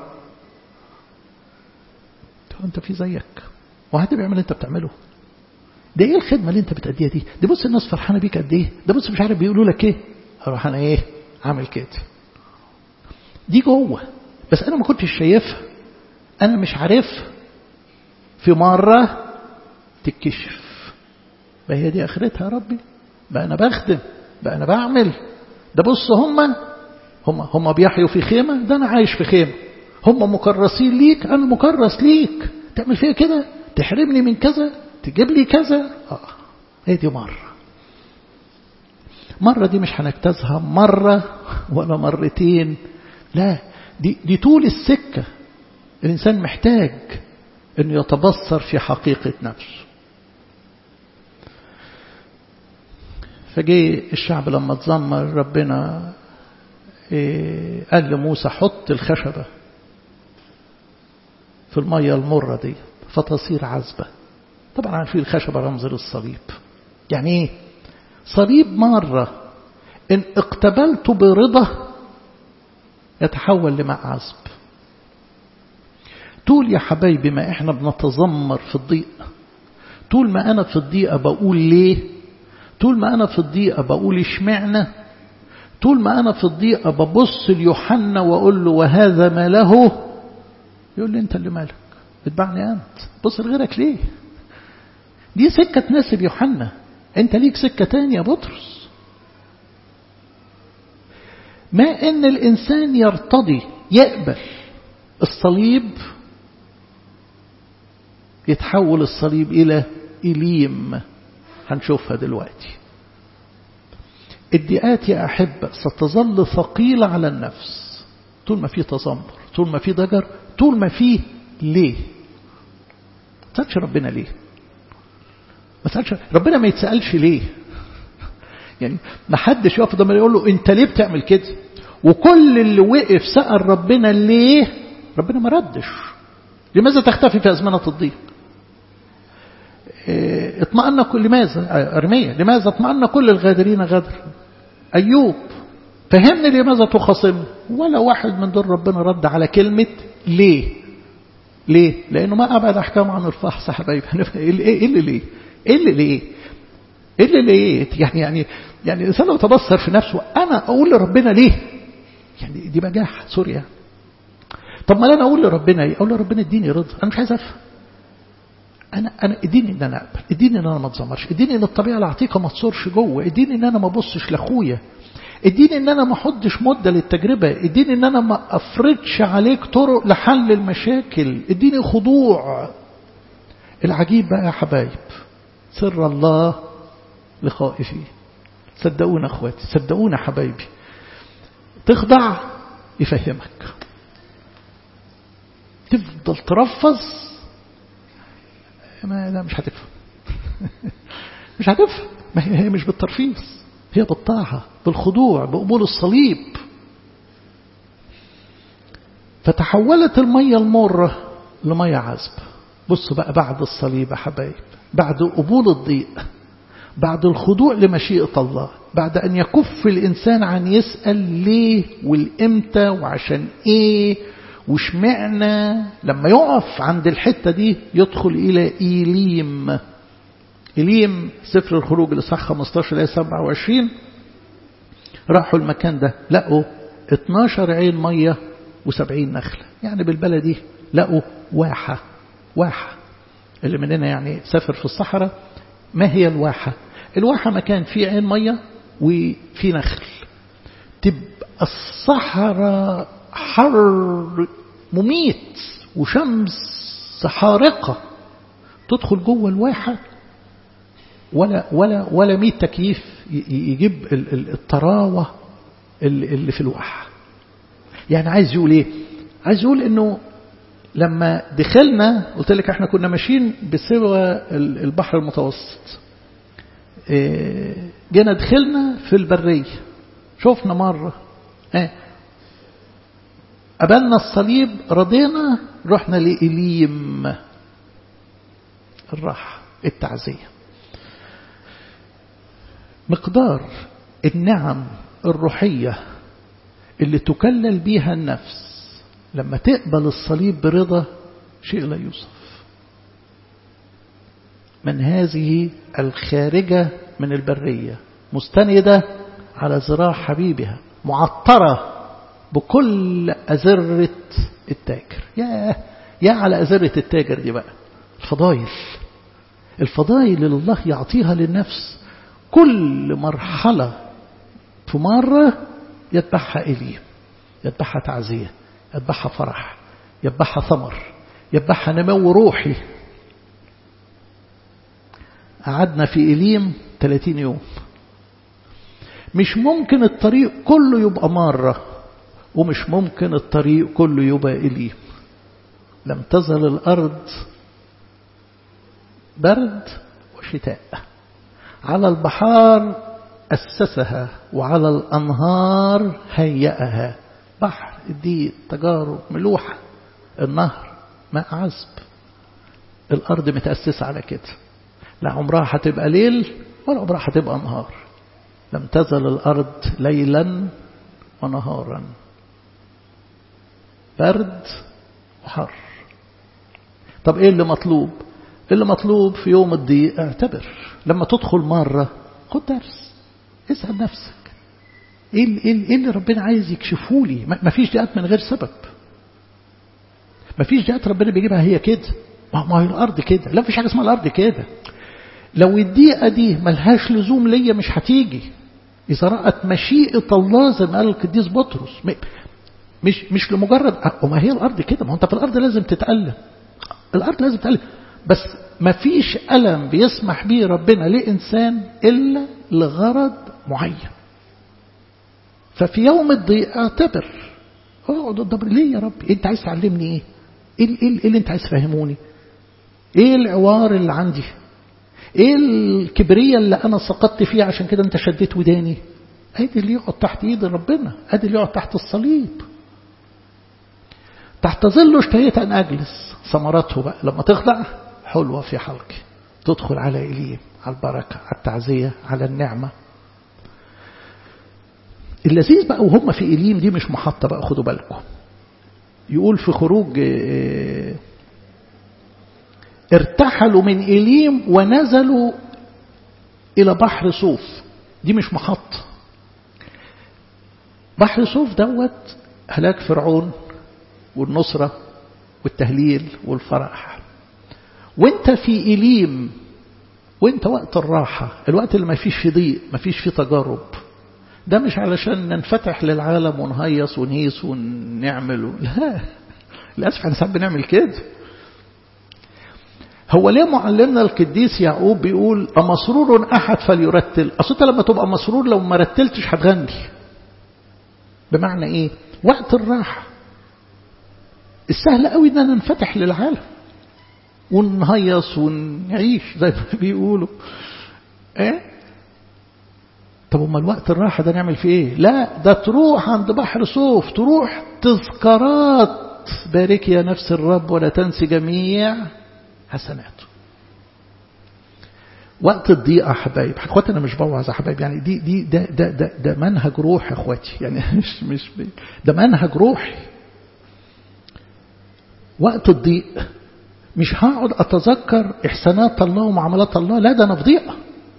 أنت في زيك وهذا بيعمل اللي أنت بتعمله ده ايه الخدمة اللي انت بتأديها دي ده بص الناس فرحانة بيك قد ايه ده بص مش عارف بيقولوا لك ايه اروح انا ايه عامل كده دي جوه بس انا ما كنتش شايفها انا مش عارفها في مرة تتكشف بقى هي دي اخرتها يا ربي بقى انا بخدم بقى انا بعمل ده بص هم هم هم بيحيوا في خيمة ده انا عايش في خيمة هم مكرسين ليك انا مكرس ليك تعمل فيها كده تحرمني من كذا تجيب لي كذا اه هي دي مرة مرة دي مش هنجتازها مرة ولا مرتين لا دي, دي طول السكة الإنسان محتاج أنه يتبصر في حقيقة نفسه فجي الشعب لما تزمر ربنا إيه قال لموسى حط الخشبة في المية المرة دي فتصير عذبة طبعا عارفين الخشبة رمز للصليب يعني ايه صليب مرة إن اقتبلت برضا يتحول لماء عذب طول يا حبايبي ما احنا بنتذمر في الضيق طول ما أنا في الضيقة بقول ليه طول ما أنا في الضيقة بقول اشمعنى طول ما أنا في الضيقة ببص ليوحنا وأقول له وهذا ما له يقول لي أنت اللي مالك اتبعني أنت بص لغيرك ليه دي سكة تناسب يوحنا أنت ليك سكة تانية يا بطرس ما أن الإنسان يرتضي يقبل الصليب يتحول الصليب إلى إليم هنشوفها دلوقتي الدقات يا أحبة ستظل ثقيلة على النفس طول ما في تذمر طول ما في ضجر طول ما في ليه ما تسألش ربنا ليه ما تسألش ربنا ما يتسألش ليه يعني ما حدش يقف قدام يقول له انت ليه بتعمل كده وكل اللي وقف سأل ربنا ليه ربنا ما ردش لماذا تختفي في أزمنة الضيق اطمأن كل لماذا أرمية لماذا اطمأن كل الغادرين غدر أيوب فهمني لماذا تخاصمني ولا واحد من دول ربنا رد على كلمة ليه ليه لأنه ما أبعد أحكام عن الفحص حبايب إيه اللي ليه إيه اللي ليه إيه اللي ليه يعني يعني يعني الإنسان لو تبصر في نفسه أنا أقول لربنا ليه يعني دي بجاحة سوريا طب ما أنا أقول لربنا إيه أقول لربنا اديني رضا أنا مش عايز أفهم انا انا اديني ان انا اقبل اديني ان انا ما اتذمرش اديني ان الطبيعه العتيقه ما تصورش جوه اديني ان انا ما ابصش لاخويا اديني ان انا ما احطش مده للتجربه اديني ان انا ما افرضش عليك طرق لحل المشاكل اديني خضوع العجيب بقى يا حبايب سر الله لخائفين صدقونا اخواتي صدقونا حبايبي تخضع يفهمك تفضل ترفض ما لا مش هتفهم مش هتفهم ما هي مش بالترفيص هي بالطاعة بالخضوع بقبول الصليب فتحولت المية المرة لمية عذب بصوا بقى بعد الصليب يا حبايب بعد قبول الضيق بعد الخضوع لمشيئة الله بعد أن يكف الإنسان عن يسأل ليه والإمتى وعشان إيه وشمعنا لما يقف عند الحتة دي يدخل إلى إيليم إيليم سفر الخروج الإصحاح 15 إلى 27 راحوا المكان ده لقوا 12 عين مية و70 نخلة يعني بالبلدي لقوا واحة واحة اللي مننا يعني سافر في الصحراء ما هي الواحة الواحة مكان فيه عين مية وفي نخل تبقى الصحراء حر مميت وشمس حارقة تدخل جوه الواحة ولا ولا ولا 100 تكييف يجيب الطراوة اللي في الواحة يعني عايز يقول ايه عايز يقول انه لما دخلنا قلت لك احنا كنا ماشيين بسوى البحر المتوسط جينا دخلنا في البرية شفنا مرة اه قبلنا الصليب رضينا رحنا لإليم الراحة التعزية مقدار النعم الروحية اللي تكلل بيها النفس لما تقبل الصليب برضا شيء لا يوصف من هذه الخارجة من البرية مستندة على ذراع حبيبها معطرة بكل أزرة التاجر يا يا على أزرة التاجر دي بقى الفضايل الفضايل اللي الله يعطيها للنفس كل مرحلة في مرة يتبعها إليه يتبعها تعزية يتبعها فرح يتبعها ثمر يتبعها نمو روحي قعدنا في إليم 30 يوم مش ممكن الطريق كله يبقى مرة ومش ممكن الطريق كله يبقى إليم لم تزل الأرض برد وشتاء على البحار أسسها وعلى الأنهار هيأها بحر الدين تجارب ملوحة النهر ماء عذب الأرض متأسسة على كده لا عمرها هتبقى ليل ولا عمرها هتبقى نهار لم تزل الأرض ليلا ونهارا برد وحر طب ايه اللي مطلوب اللي مطلوب في يوم الضيق اعتبر لما تدخل مرة خد درس اسأل نفسك ايه اللي, إيه اللي ربنا عايز يكشفه لي ما فيش دقات من غير سبب ما فيش دقات ربنا بيجيبها هي كده ما هي الارض كده لا فيش حاجه اسمها الارض كده لو الدقيقه دي ملهاش لزوم ليا مش هتيجي اذا رأت مشيئه الله زي ما قال القديس بطرس مش مش لمجرد وما هي الارض كده ما انت في الارض لازم تتألم الارض لازم تتألم بس ما فيش ألم بيسمح به ربنا لإنسان إلا لغرض معين ففي يوم الضيق اعتبر اقعد قدام ليه يا رب انت عايز تعلمني ايه ايه, إيه اللي انت عايز تفهموني ايه العوار اللي عندي ايه الكبرية اللي انا سقطت فيها عشان كده انت شديت وداني ادي اللي يقعد تحت ايد ربنا ادي اللي يقعد تحت الصليب تحت ظله اشتهيت ان اجلس ثمرته بقى لما تخضع حلوة في حلقي تدخل على إليه على البركة على التعزية على النعمة اللذيذ بقى وهم في إليم دي مش محطة بقى خدوا بالكم يقول في خروج ارتحلوا من إليم ونزلوا إلى بحر صوف دي مش محطة بحر صوف دوت هلاك فرعون والنصرة والتهليل والفرح وانت في إليم وانت وقت الراحة الوقت اللي ما فيش فيه ضيق ما فيش فيه تجارب ده مش علشان ننفتح للعالم ونهيص ونهيص ونعمل لا للأسف احنا ساعات بنعمل كده هو ليه معلمنا القديس يعقوب بيقول أمسرور أحد فليرتل أصل أنت لما تبقى مسرور لو ما رتلتش هتغني بمعنى إيه وقت الراحة السهل قوي إننا ننفتح للعالم ونهيص ونعيش زي ما بيقولوا ايه طب امال وقت الراحه ده نعمل فيه ايه لا ده تروح عند بحر صوف تروح تذكارات بارك يا نفس الرب ولا تنسي جميع حسناته وقت الضيقه حبايب اخواتي انا مش بوعظ يا حبايب يعني دي دي ده ده ده, ده منهج روح يا اخواتي يعني مش مش ده منهج روحي وقت الضيق مش هقعد أتذكر إحسانات الله ومعاملات الله لا ده أنا في ضيقة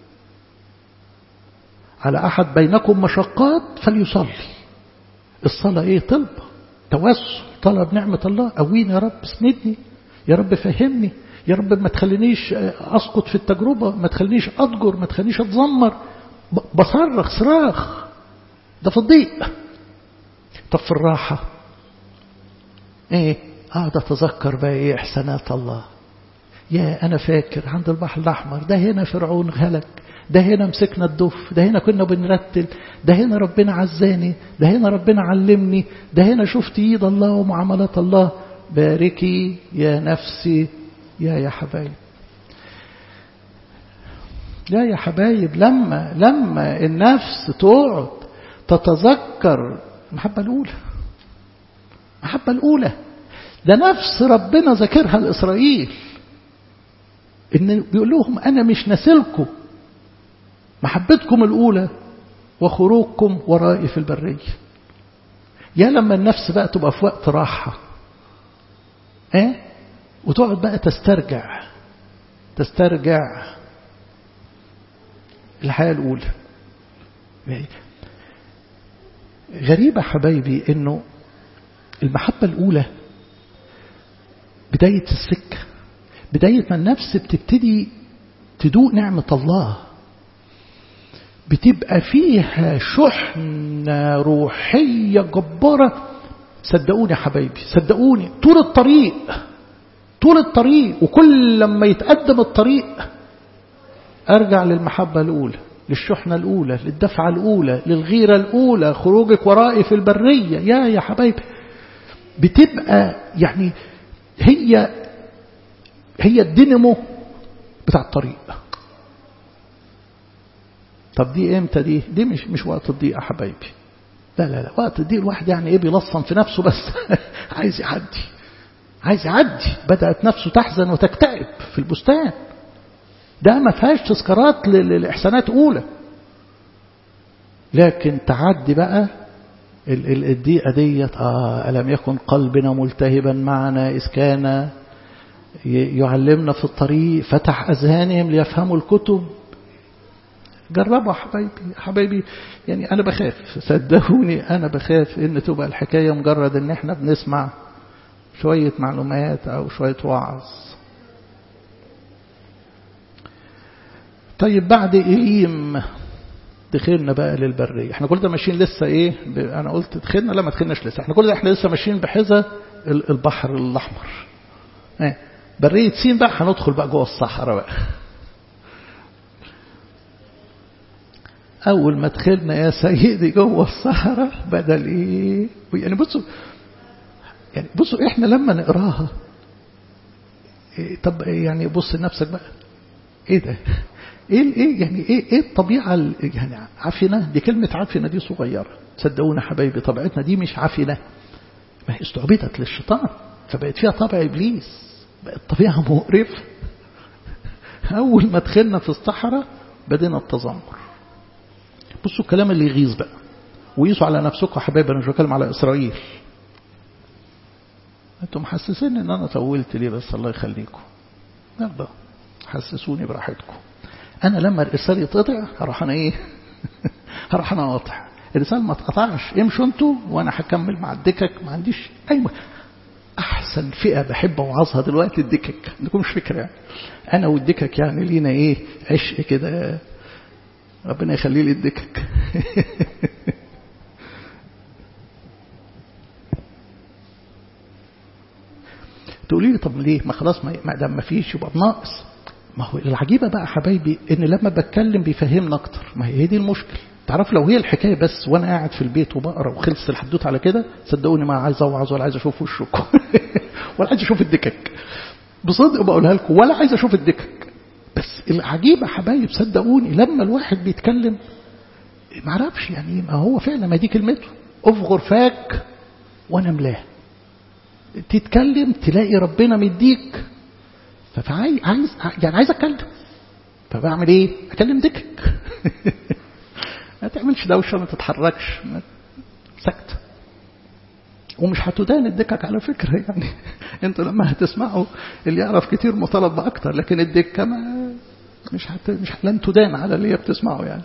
على أحد بينكم مشقات فليصلي الصلاة إيه طلب توسل طلب نعمة الله قويني يا رب اسندني يا رب فهمني يا رب ما تخلينيش أسقط في التجربة ما تخلينيش أضجر ما تخلينيش أتذمر بصرخ صراخ ده في الضيق طب في الراحة ايه اقعد اتذكر بقى ايه احسانات الله يا انا فاكر عند البحر الاحمر ده هنا فرعون هلك ده هنا مسكنا الدف ده هنا كنا بنرتل ده هنا ربنا عزاني ده هنا ربنا علمني ده هنا شفت ايد الله ومعاملات الله باركي يا نفسي يا يا حبايب لا يا حبايب لما لما النفس تقعد تتذكر المحبة الأولى المحبة الأولى ده نفس ربنا ذكرها لإسرائيل إن بيقول لهم أنا مش ناسلكم محبتكم الأولى وخروجكم ورائي في البرية يا لما النفس بقى تبقى في وقت راحة ايه وتقعد بقى تسترجع تسترجع الحياة الأولى غريبة حبايبي انه المحبة الأولى بداية السكة بداية ما النفس بتبتدي تدوق نعمة الله بتبقى فيها شحنة روحية جبارة صدقوني يا حبايبي صدقوني طول الطريق طول الطريق وكل لما يتقدم الطريق أرجع للمحبة الأولى للشحنة الأولى للدفعة الأولى للغيرة الأولى خروجك ورائي في البرية يا يا حبايبي بتبقى يعني هي هي الدينامو بتاع الطريق طب دي امتى دي دي مش مش وقت الضيق يا حبايبي لا لا لا وقت الضيق الواحد يعني ايه بيلصم في نفسه بس عايز يعدي عايز يعدي بدأت نفسه تحزن وتكتئب في البستان ده ما فيهاش تذكارات للإحسانات أولى لكن تعدي بقى الضيقة ديت آه ألم يكن قلبنا ملتهبا معنا إذ كان يعلمنا في الطريق فتح أذهانهم ليفهموا الكتب جربوا حبايبي حبايبي يعني أنا بخاف صدقوني أنا بخاف إن تبقى الحكاية مجرد إن إحنا بنسمع شوية معلومات أو شوية وعظ طيب بعد إيليم دخلنا بقى للبرية احنا كل ده ماشيين لسه ايه انا قلت دخلنا لا ما دخلناش لسه احنا كل ده احنا لسه ماشيين بحذا البحر الاحمر ايه برية سين بقى هندخل بقى جوه الصحراء بقى أول ما دخلنا يا سيدي جوه الصحراء بدل إيه يعني بصوا يعني بصوا إحنا لما نقراها إيه طب يعني بص لنفسك بقى إيه ده إيه إيه يعني إيه إيه الطبيعة يعني عفنة دي كلمة عفنة دي صغيرة صدقونا حبايبي طبيعتنا دي مش عفنة ما هي استعبدت للشيطان فبقت فيها طبع إبليس بقت طبيعة مقرفة أول ما دخلنا في الصحراء بدينا التذمر بصوا الكلام اللي يغيظ بقى وقيسوا على نفسكم يا حبايبي انا مش بتكلم على اسرائيل انتم محسسين ان انا طولت ليه بس الله يخليكم يلا حسسوني براحتكم انا لما الرساله يتقطع هروح انا ايه هروح انا اقاطع الرساله ما تقطعش امشوا انتوا وانا هكمل مع الدكك ما عنديش اي احسن فئه بحب اوعظها دلوقتي الدكك عندكمش فكره يعني انا والدكك يعني لينا ايه عشق كده ربنا يخليه لي الدكك تقولي لي طب ليه ما خلاص ما دام ما فيش يبقى ناقص ما هو العجيبه بقى حبايبي ان لما بتكلم بيفهمنا اكتر ما هي دي المشكله تعرف لو هي الحكايه بس وانا قاعد في البيت وبقرا وخلص الحدوته على كده صدقوني ما عايز اوعظ ولا عايز اشوف وشكم ولا عايز اشوف الدكك بصدق بقولها لكم ولا عايز اشوف الدكك بس العجيبة حبايب صدقوني لما الواحد بيتكلم ما اعرفش يعني ما هو فعلا ما دي كلمته افغر فاك وانا ملاه تتكلم تلاقي ربنا مديك فعايز عايز يعني عايز اتكلم فبعمل ايه اكلم دكك ما تعملش دوشه ما تتحركش سكت ومش هتدان الدكك على فكرة يعني انتوا لما هتسمعوا اللي يعرف كتير مطالب بأكتر لكن الدكة ما مش هت... مش لن تدان على اللي هي بتسمعه يعني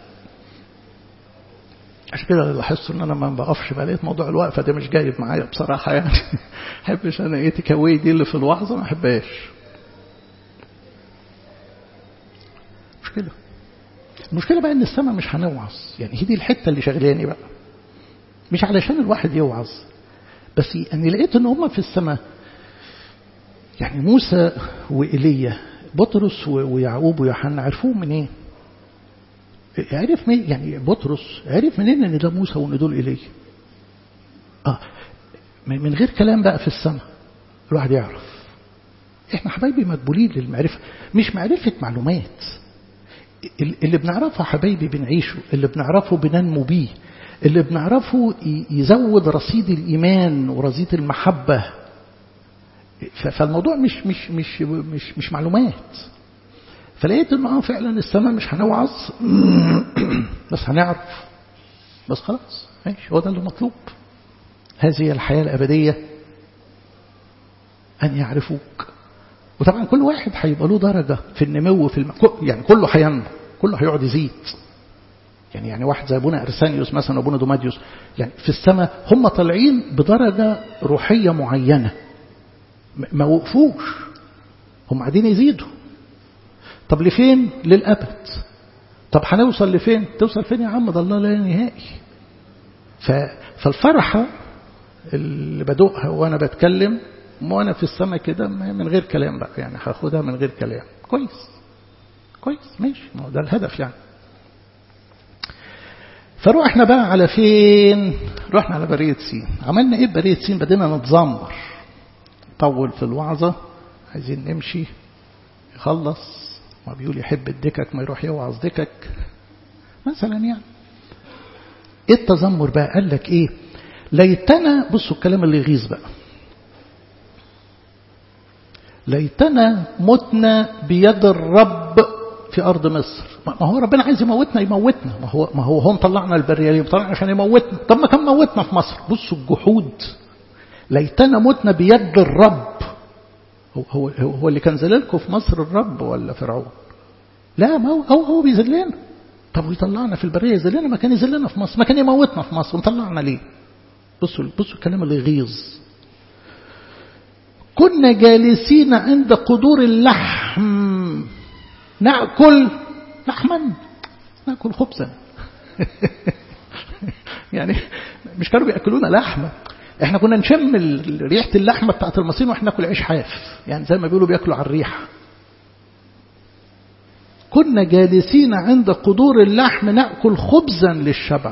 عشان كده لاحظت ان انا ما بقفش بقى لقيت موضوع الوقفه ده مش جايب معايا بصراحه يعني ما احبش انا ايه تكوي دي اللي في الوعظه ما احبهاش مش كده المشكله بقى ان السماء مش هنوعظ يعني هي دي الحته اللي شغلاني بقى مش علشان الواحد يوعظ بس يعني لقيت ان هم في السماء يعني موسى وإيليا بطرس ويعقوب ويوحنا عرفوه من ايه عرف مين يعني بطرس عرف منين ان ده موسى وان دول ايليا اه من غير كلام بقى في السماء الواحد يعرف احنا حبايبي مقبولين للمعرفة مش معرفة معلومات اللي بنعرفه حبايبي بنعيشه اللي بنعرفه بننمو بيه اللي بنعرفه يزود رصيد الإيمان ورصيد المحبة فالموضوع مش مش مش مش مش معلومات فلقيت انه اه فعلا السماء مش هنوعظ بس هنعرف بس خلاص ماشي هو ده اللي مطلوب هذه الحياة الأبدية أن يعرفوك وطبعا كل واحد هيبقى له درجة في النمو في الم... يعني كله هينمو كله هيقعد يزيد يعني يعني واحد زي ابونا ارسانيوس مثلا ابونا دوماديوس يعني في السماء هم طالعين بدرجة روحية معينة ما وقفوش هم قاعدين يزيدوا طب لفين للأبد طب هنوصل لفين توصل فين يا عم ده الله لا نهائي ف... فالفرحة اللي بدوقها وانا بتكلم وانا في السماء كده من غير كلام بقى يعني هاخدها من غير كلام كويس كويس ماشي ما هو ده الهدف يعني فروحنا بقى على فين رحنا على برية سين عملنا ايه برية سين بدينا نتذمر طول في الوعظة عايزين نمشي يخلص ما بيقول يحب الدكك ما يروح يوعظ دكك مثلا يعني ايه التذمر بقى قال لك ايه ليتنا بصوا الكلام اللي يغيظ بقى ليتنا متنا بيد الرب في أرض مصر ما هو ربنا عايز يموتنا يموتنا ما هو ما هو هو طلعنا البرية ليه طلعنا عشان يموتنا طب ما كان موتنا في مصر بصوا الجحود ليتنا متنا بيد الرب هو هو هو اللي كان ذللكم في مصر الرب ولا فرعون لا ما هو هو, هو بيذلنا طب ويطلعنا في البرية يذلنا ما كان يذلنا في مصر ما كان يموتنا في مصر ونطلعنا ليه بصوا بصوا الكلام اللي يغيظ كنا جالسين عند قدور اللحم نأكل لحما نأكل خبزا يعني مش كانوا بيأكلونا لحمة احنا كنا نشم ريحة اللحمة بتاعت المصين واحنا ناكل عيش حاف يعني زي ما بيقولوا بياكلوا على الريحة كنا جالسين عند قدور اللحم نأكل خبزا للشبع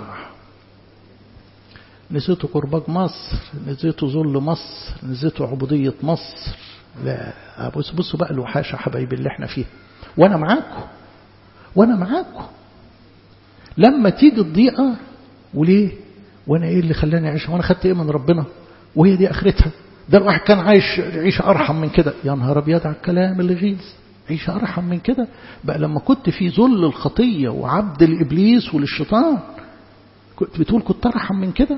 نسيتوا قرباج مصر نسيتوا ذل مصر نسيتوا عبودية مصر لا بص بصوا بقى الوحاشة حبايبي اللي احنا فيها وانا معاكم وانا معاكم لما تيجي الضيقة وليه وانا ايه اللي خلاني اعيش وانا خدت ايه من ربنا وهي دي اخرتها ده الواحد كان عايش عيشة ارحم من كده يا نهار ابيض على الكلام اللي غيظ عيشة ارحم من كده بقى لما كنت في ذل الخطية وعبد الابليس وللشيطان كنت بتقول كنت ارحم من كده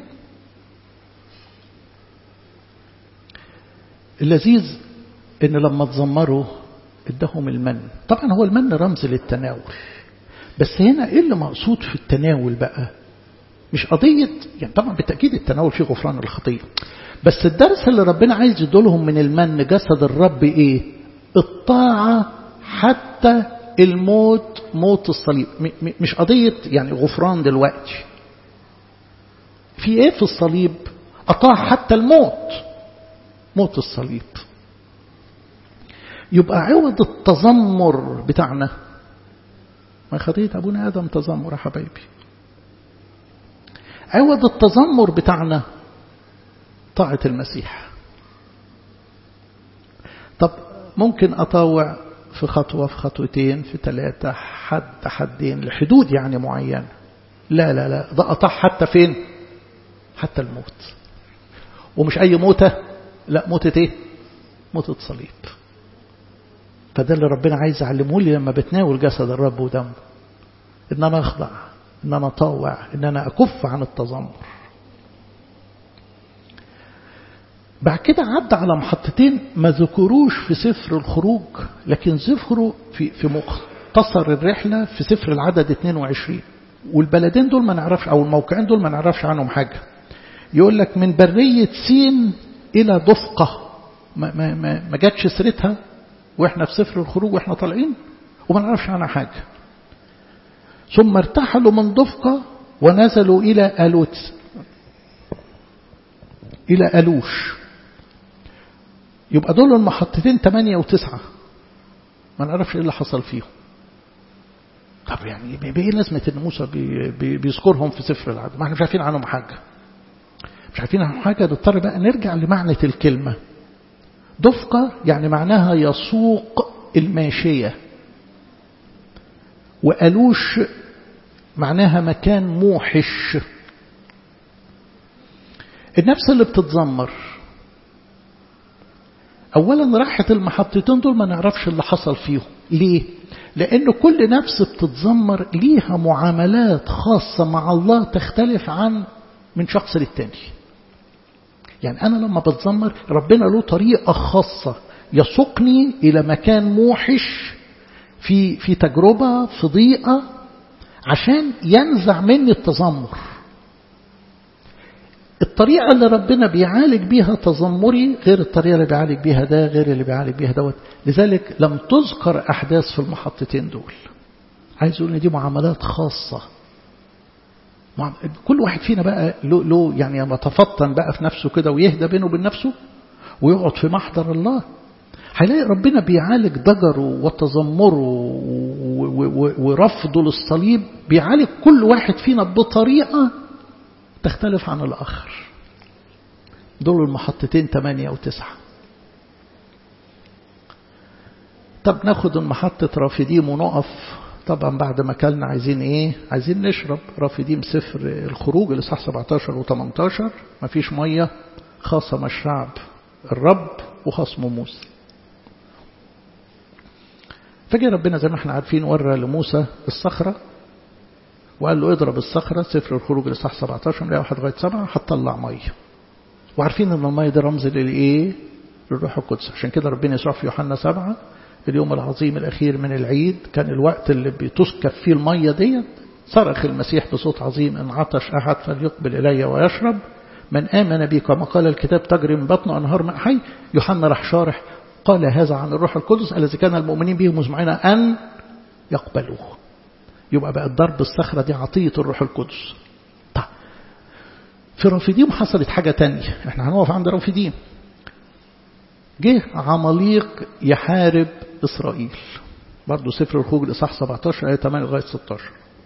اللذيذ ان لما تزمروا ادهم المن طبعا هو المن رمز للتناول بس هنا ايه اللي مقصود في التناول بقى مش قضية يعني طبعا بالتأكيد التناول فيه غفران الخطية بس الدرس اللي ربنا عايز يدولهم من المن جسد الرب ايه الطاعة حتى الموت موت الصليب مش قضية يعني غفران دلوقتي في ايه في الصليب أطاع حتى الموت موت الصليب يبقى عوض التذمر بتاعنا ما خطية أبونا آدم تذمر يا حبايبي عوض التذمر بتاعنا طاعة المسيح طب ممكن أطاوع في خطوة في خطوتين في ثلاثة حد حدين لحدود يعني معينة لا لا لا ده أطاع حتى فين حتى الموت ومش أي موتة لا موتة ايه موتة صليب فده اللي ربنا عايز يعلمه لي لما بتناول جسد الرب ودمه ان انا اخضع ان انا اطاوع ان انا اكف عن التذمر بعد كده عدى على محطتين ما ذكروش في سفر الخروج لكن ذكروا في في مختصر الرحله في سفر العدد 22 والبلدين دول ما نعرفش او الموقعين دول ما نعرفش عنهم حاجه يقول لك من بريه سين إلى دفقة ما, ما, ما, ما جاتش سيرتها وإحنا في سفر الخروج وإحنا طالعين وما نعرفش عنها حاجة ثم ارتحلوا من دفقة ونزلوا إلى ألوت إلى ألوش يبقى دول المحطتين ثمانية وتسعة ما نعرفش إيه اللي حصل فيهم طب يعني بإيه لازمة إن موسى بي بي بيذكرهم في سفر العدد ما احنا مش عارفين عنهم حاجة مش عارفين عنهم حاجة نضطر بقى نرجع لمعنى الكلمة دفقة يعني معناها يسوق الماشية وألوش معناها مكان موحش النفس اللي بتتذمر أولا راحت المحطتين دول ما نعرفش اللي حصل فيهم ليه؟ لأن كل نفس بتتذمر ليها معاملات خاصة مع الله تختلف عن من شخص للتاني يعني أنا لما بتذمر ربنا له طريقة خاصة يسوقني إلى مكان موحش في في تجربة في ضيقة عشان ينزع مني التذمر الطريقة اللي ربنا بيعالج بيها تذمري غير الطريقة اللي بيعالج بيها ده غير اللي بيعالج بيها دوت لذلك لم تذكر أحداث في المحطتين دول عايز يقول إن دي معاملات خاصة كل واحد فينا بقى له, له يعني لما تفطن بقى في نفسه كده ويهدى بينه وبين نفسه ويقعد في محضر الله هيلاقي ربنا بيعالج ضجره وتذمره ورفضه للصليب بيعالج كل واحد فينا بطريقة تختلف عن الآخر دول المحطتين ثمانية أو تسعة طب ناخد المحطة رافديم ونقف طبعا بعد ما كلنا عايزين ايه عايزين نشرب رافديم سفر الخروج الإصحاح 17 و18 مفيش مية خاصم الشعب الرب وخصم موسى فجأة ربنا زي ما احنا عارفين ورى لموسى الصخرة وقال له اضرب الصخرة سفر الخروج الإصحاح 17 من واحد لغاية سبعة هتطلع مية وعارفين ان المية دي رمز للايه للروح القدس عشان كده ربنا يسوع في يوحنا سبعة اليوم العظيم الأخير من العيد كان الوقت اللي بتسكب فيه المية ديت صرخ المسيح بصوت عظيم إن عطش أحد فليقبل إلي ويشرب من آمن بي كما قال الكتاب تجري من بطنه أنهار ماء حي يوحنا راح شارح قال هذا عن الروح القدس الذي كان المؤمنين به مزمعين أن يقبلوه يبقى بقى ضرب الصخرة دي عطية الروح القدس طيب في رافديم حصلت حاجة تانية احنا هنقف عند رافديم جه عماليق يحارب إسرائيل برضه سفر الخروج الإصحاح 17 آية 8 لغاية 16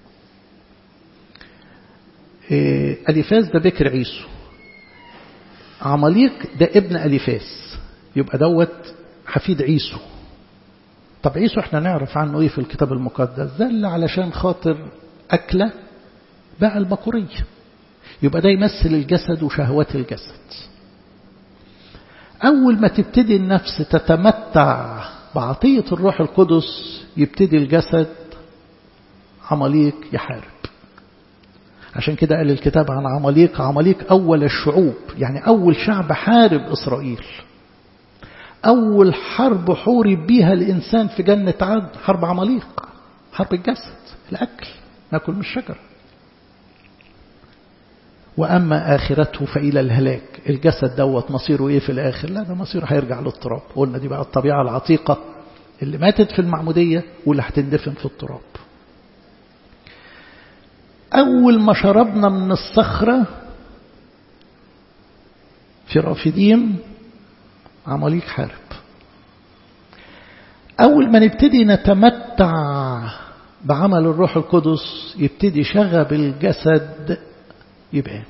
إيه أليفاز ده بكر عيسو عماليق ده ابن أليفاز يبقى دوت حفيد عيسو طب عيسو احنا نعرف عنه ايه في الكتاب المقدس ده اللي علشان خاطر أكلة باع البقورية يبقى ده يمثل الجسد وشهوات الجسد أول ما تبتدي النفس تتمتع بعطية الروح القدس يبتدي الجسد عماليق يحارب عشان كده قال الكتاب عن عماليق عماليق أول الشعوب يعني أول شعب حارب إسرائيل أول حرب حورب بيها الإنسان في جنة عدن حرب عماليق حرب الجسد الأكل ناكل من الشجرة وأما آخرته فإلى الهلاك الجسد دوت مصيره إيه في الآخر لا ده مصيره هيرجع للتراب قلنا دي بقى الطبيعة العتيقة اللي ماتت في المعمودية واللي هتندفن في التراب أول ما شربنا من الصخرة في رافديم عماليق حارب أول ما نبتدي نتمتع بعمل الروح القدس يبتدي شغب الجسد يبان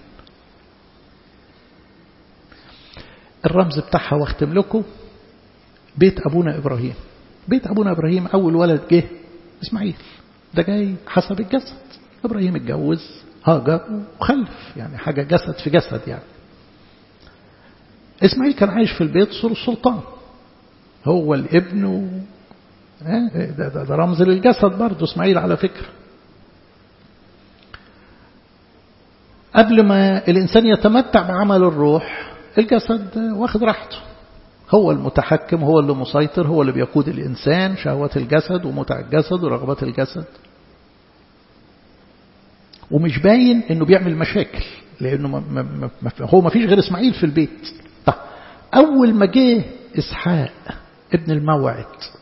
الرمز بتاعها واختم لكم بيت أبونا إبراهيم بيت أبونا إبراهيم أول ولد جه إسماعيل ده جاي حسب الجسد إبراهيم اتجوز هاجر وخلف يعني حاجة جسد في جسد يعني إسماعيل كان عايش في البيت صور السلطان هو الابن و... ده, ده, ده رمز للجسد برضه إسماعيل على فكرة قبل ما الإنسان يتمتع بعمل الروح الجسد واخد راحته هو المتحكم هو اللي مسيطر هو اللي بيقود الإنسان شهوات الجسد ومتع الجسد ورغبات الجسد ومش باين انه بيعمل مشاكل لانه ما ما ما هو ما فيش غير اسماعيل في البيت طيب اول ما جه اسحاق ابن الموعد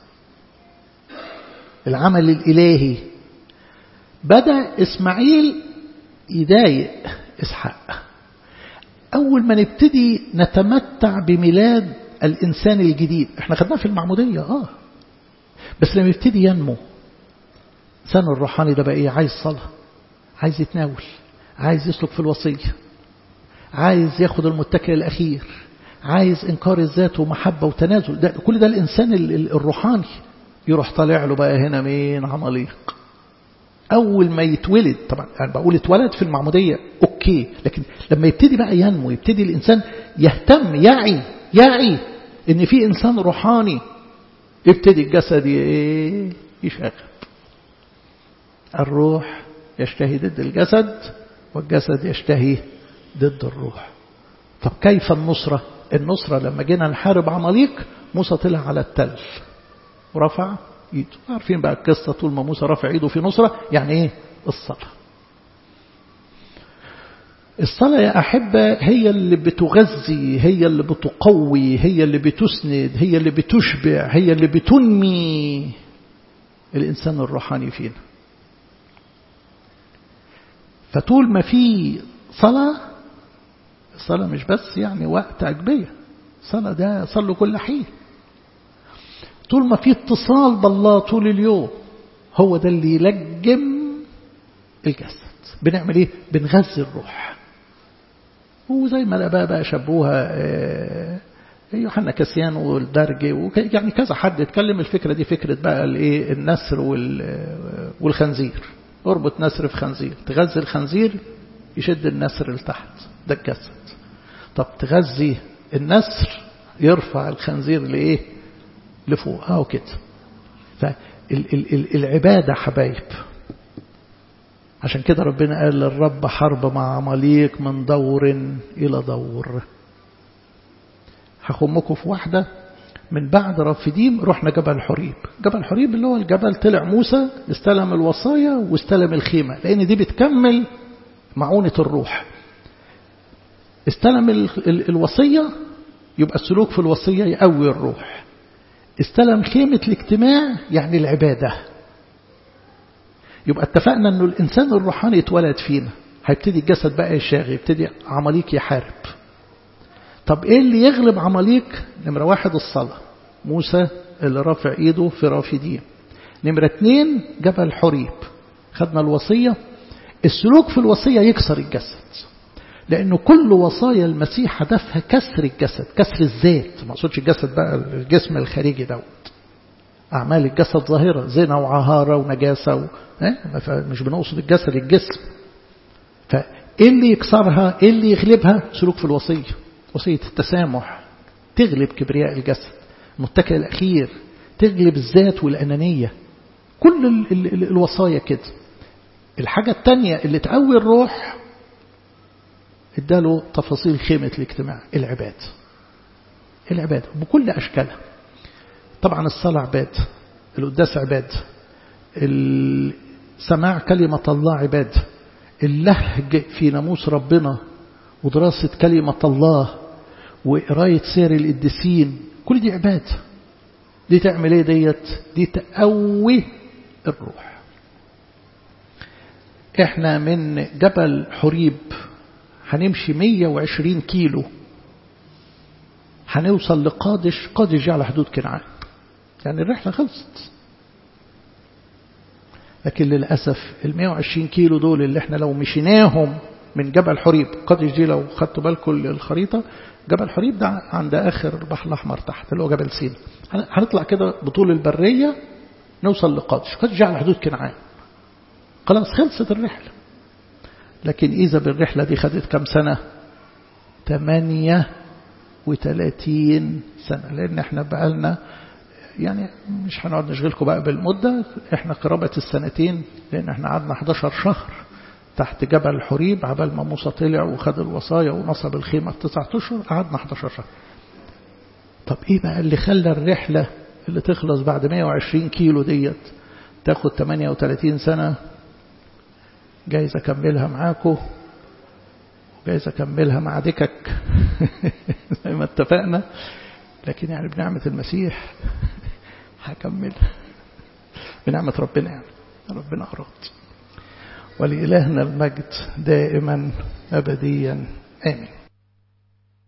العمل الالهي بدا اسماعيل يضايق اسحاق اول ما نبتدي نتمتع بميلاد الانسان الجديد احنا خدناه في المعموديه اه بس لما يبتدي ينمو الإنسان الروحاني ده بقى إيه عايز صلاة عايز يتناول عايز يسلك في الوصية عايز ياخد المتكئ الأخير عايز إنكار الذات ومحبة وتنازل ده كل ده الإنسان الروحاني يروح طالع له بقى هنا مين عماليق أول ما يتولد طبعا أنا بقول اتولد في المعمودية أوكي لكن لما يبتدي بقى ينمو يبتدي الإنسان يهتم يعي يعي إن في إنسان روحاني يبتدي الجسد يشاغب الروح يشتهي ضد الجسد والجسد يشتهي ضد الروح طب كيف النصرة النصرة لما جينا نحارب عماليق موسى طلع على التل ورفع ايده عارفين بقى القصة طول ما موسى رفع ايده في نصرة يعني ايه الصلاة الصلاة يا أحبة هي اللي بتغذي هي اللي بتقوي هي اللي بتسند هي اللي بتشبع هي اللي بتنمي الإنسان الروحاني فينا فطول ما في صلاة الصلاة مش بس يعني وقت أجبية صلاة ده صلوا كل حين طول ما في اتصال بالله طول اليوم هو ده اللي يلجم الجسد بنعمل ايه بنغذي الروح وزي ما الاباء بقى شبوها يوحنا كاسيان والدرجي يعني كذا حد اتكلم الفكره دي فكره بقى الايه النسر والخنزير اربط نسر في خنزير تغذي الخنزير يشد النسر لتحت ده الجسد طب تغذي النسر يرفع الخنزير لايه لفوق اهو كده فالعباده حبايب عشان كده ربنا قال للرب حرب مع عماليق من دور الى دور هخمكم في واحده من بعد رافديم رحنا جبل حريب جبل حريب اللي هو الجبل طلع موسى استلم الوصايا واستلم الخيمة لأن دي بتكمل معونة الروح استلم الوصية يبقى السلوك في الوصية يقوي الروح استلم خيمة الاجتماع يعني العبادة يبقى اتفقنا انه الانسان الروحاني اتولد فينا هيبتدي الجسد بقى يشاغي يبتدي عماليق يحارب طب ايه اللي يغلب عماليق نمرة واحد الصلاة موسى اللي رافع ايده في رافدين نمرة اتنين جبل حريب خدنا الوصية السلوك في الوصية يكسر الجسد لأنه كل وصايا المسيح هدفها كسر الجسد كسر الذات ما اقصدش الجسد بقى الجسم الخارجي دوت أعمال الجسد ظاهرة زنا وعهارة ونجاسة و... مش بنقصد الجسد الجسم فإيه اللي يكسرها إيه اللي يغلبها سلوك في الوصية وصية التسامح تغلب كبرياء الجسد المتكئ الأخير تغلب الذات والأنانية كل ال ال ال الوصايا كده الحاجة التانية اللي تقوي الروح اداله تفاصيل خيمة الاجتماع العباد العباد بكل أشكالها طبعا الصلاة عباد القداس عباد سماع كلمة الله عباد اللهج في ناموس ربنا ودراسة كلمة الله وقراية سير القديسين كل دي عباد دي تعمل ايه ديت دي تقوي الروح احنا من جبل حريب هنمشي 120 كيلو هنوصل لقادش قادش دي على حدود كنعان يعني الرحلة خلصت لكن للأسف ال 120 كيلو دول اللي احنا لو مشيناهم من جبل حريب قادش دي لو خدتوا بالكم الخريطة جبل حريب ده عند آخر البحر الأحمر تحت اللي هو جبل سينا هنطلع كده بطول البرية نوصل لقادش قادش دي على حدود كنعان خلاص خلصت الرحلة لكن إذا بالرحلة دي خدت كم سنة 38 سنة لأن احنا بقالنا يعني مش هنقعد نشغلكم بقى بالمدة احنا قرابة السنتين لأن احنا قعدنا 11 شهر تحت جبل حريب عبال ما موسى طلع وخد الوصايا ونصب الخيمة في تسعة أشهر قعدنا 11 شهر طب ايه بقى اللي خلى الرحلة اللي تخلص بعد 120 كيلو ديت تاخد 38 سنة جايز أكملها معاكم جايز أكملها مع دكك زي ما اتفقنا لكن يعني بنعمة المسيح هكملها بنعمة ربنا يعني ربنا أراد ولإلهنا المجد دائما أبديا آمين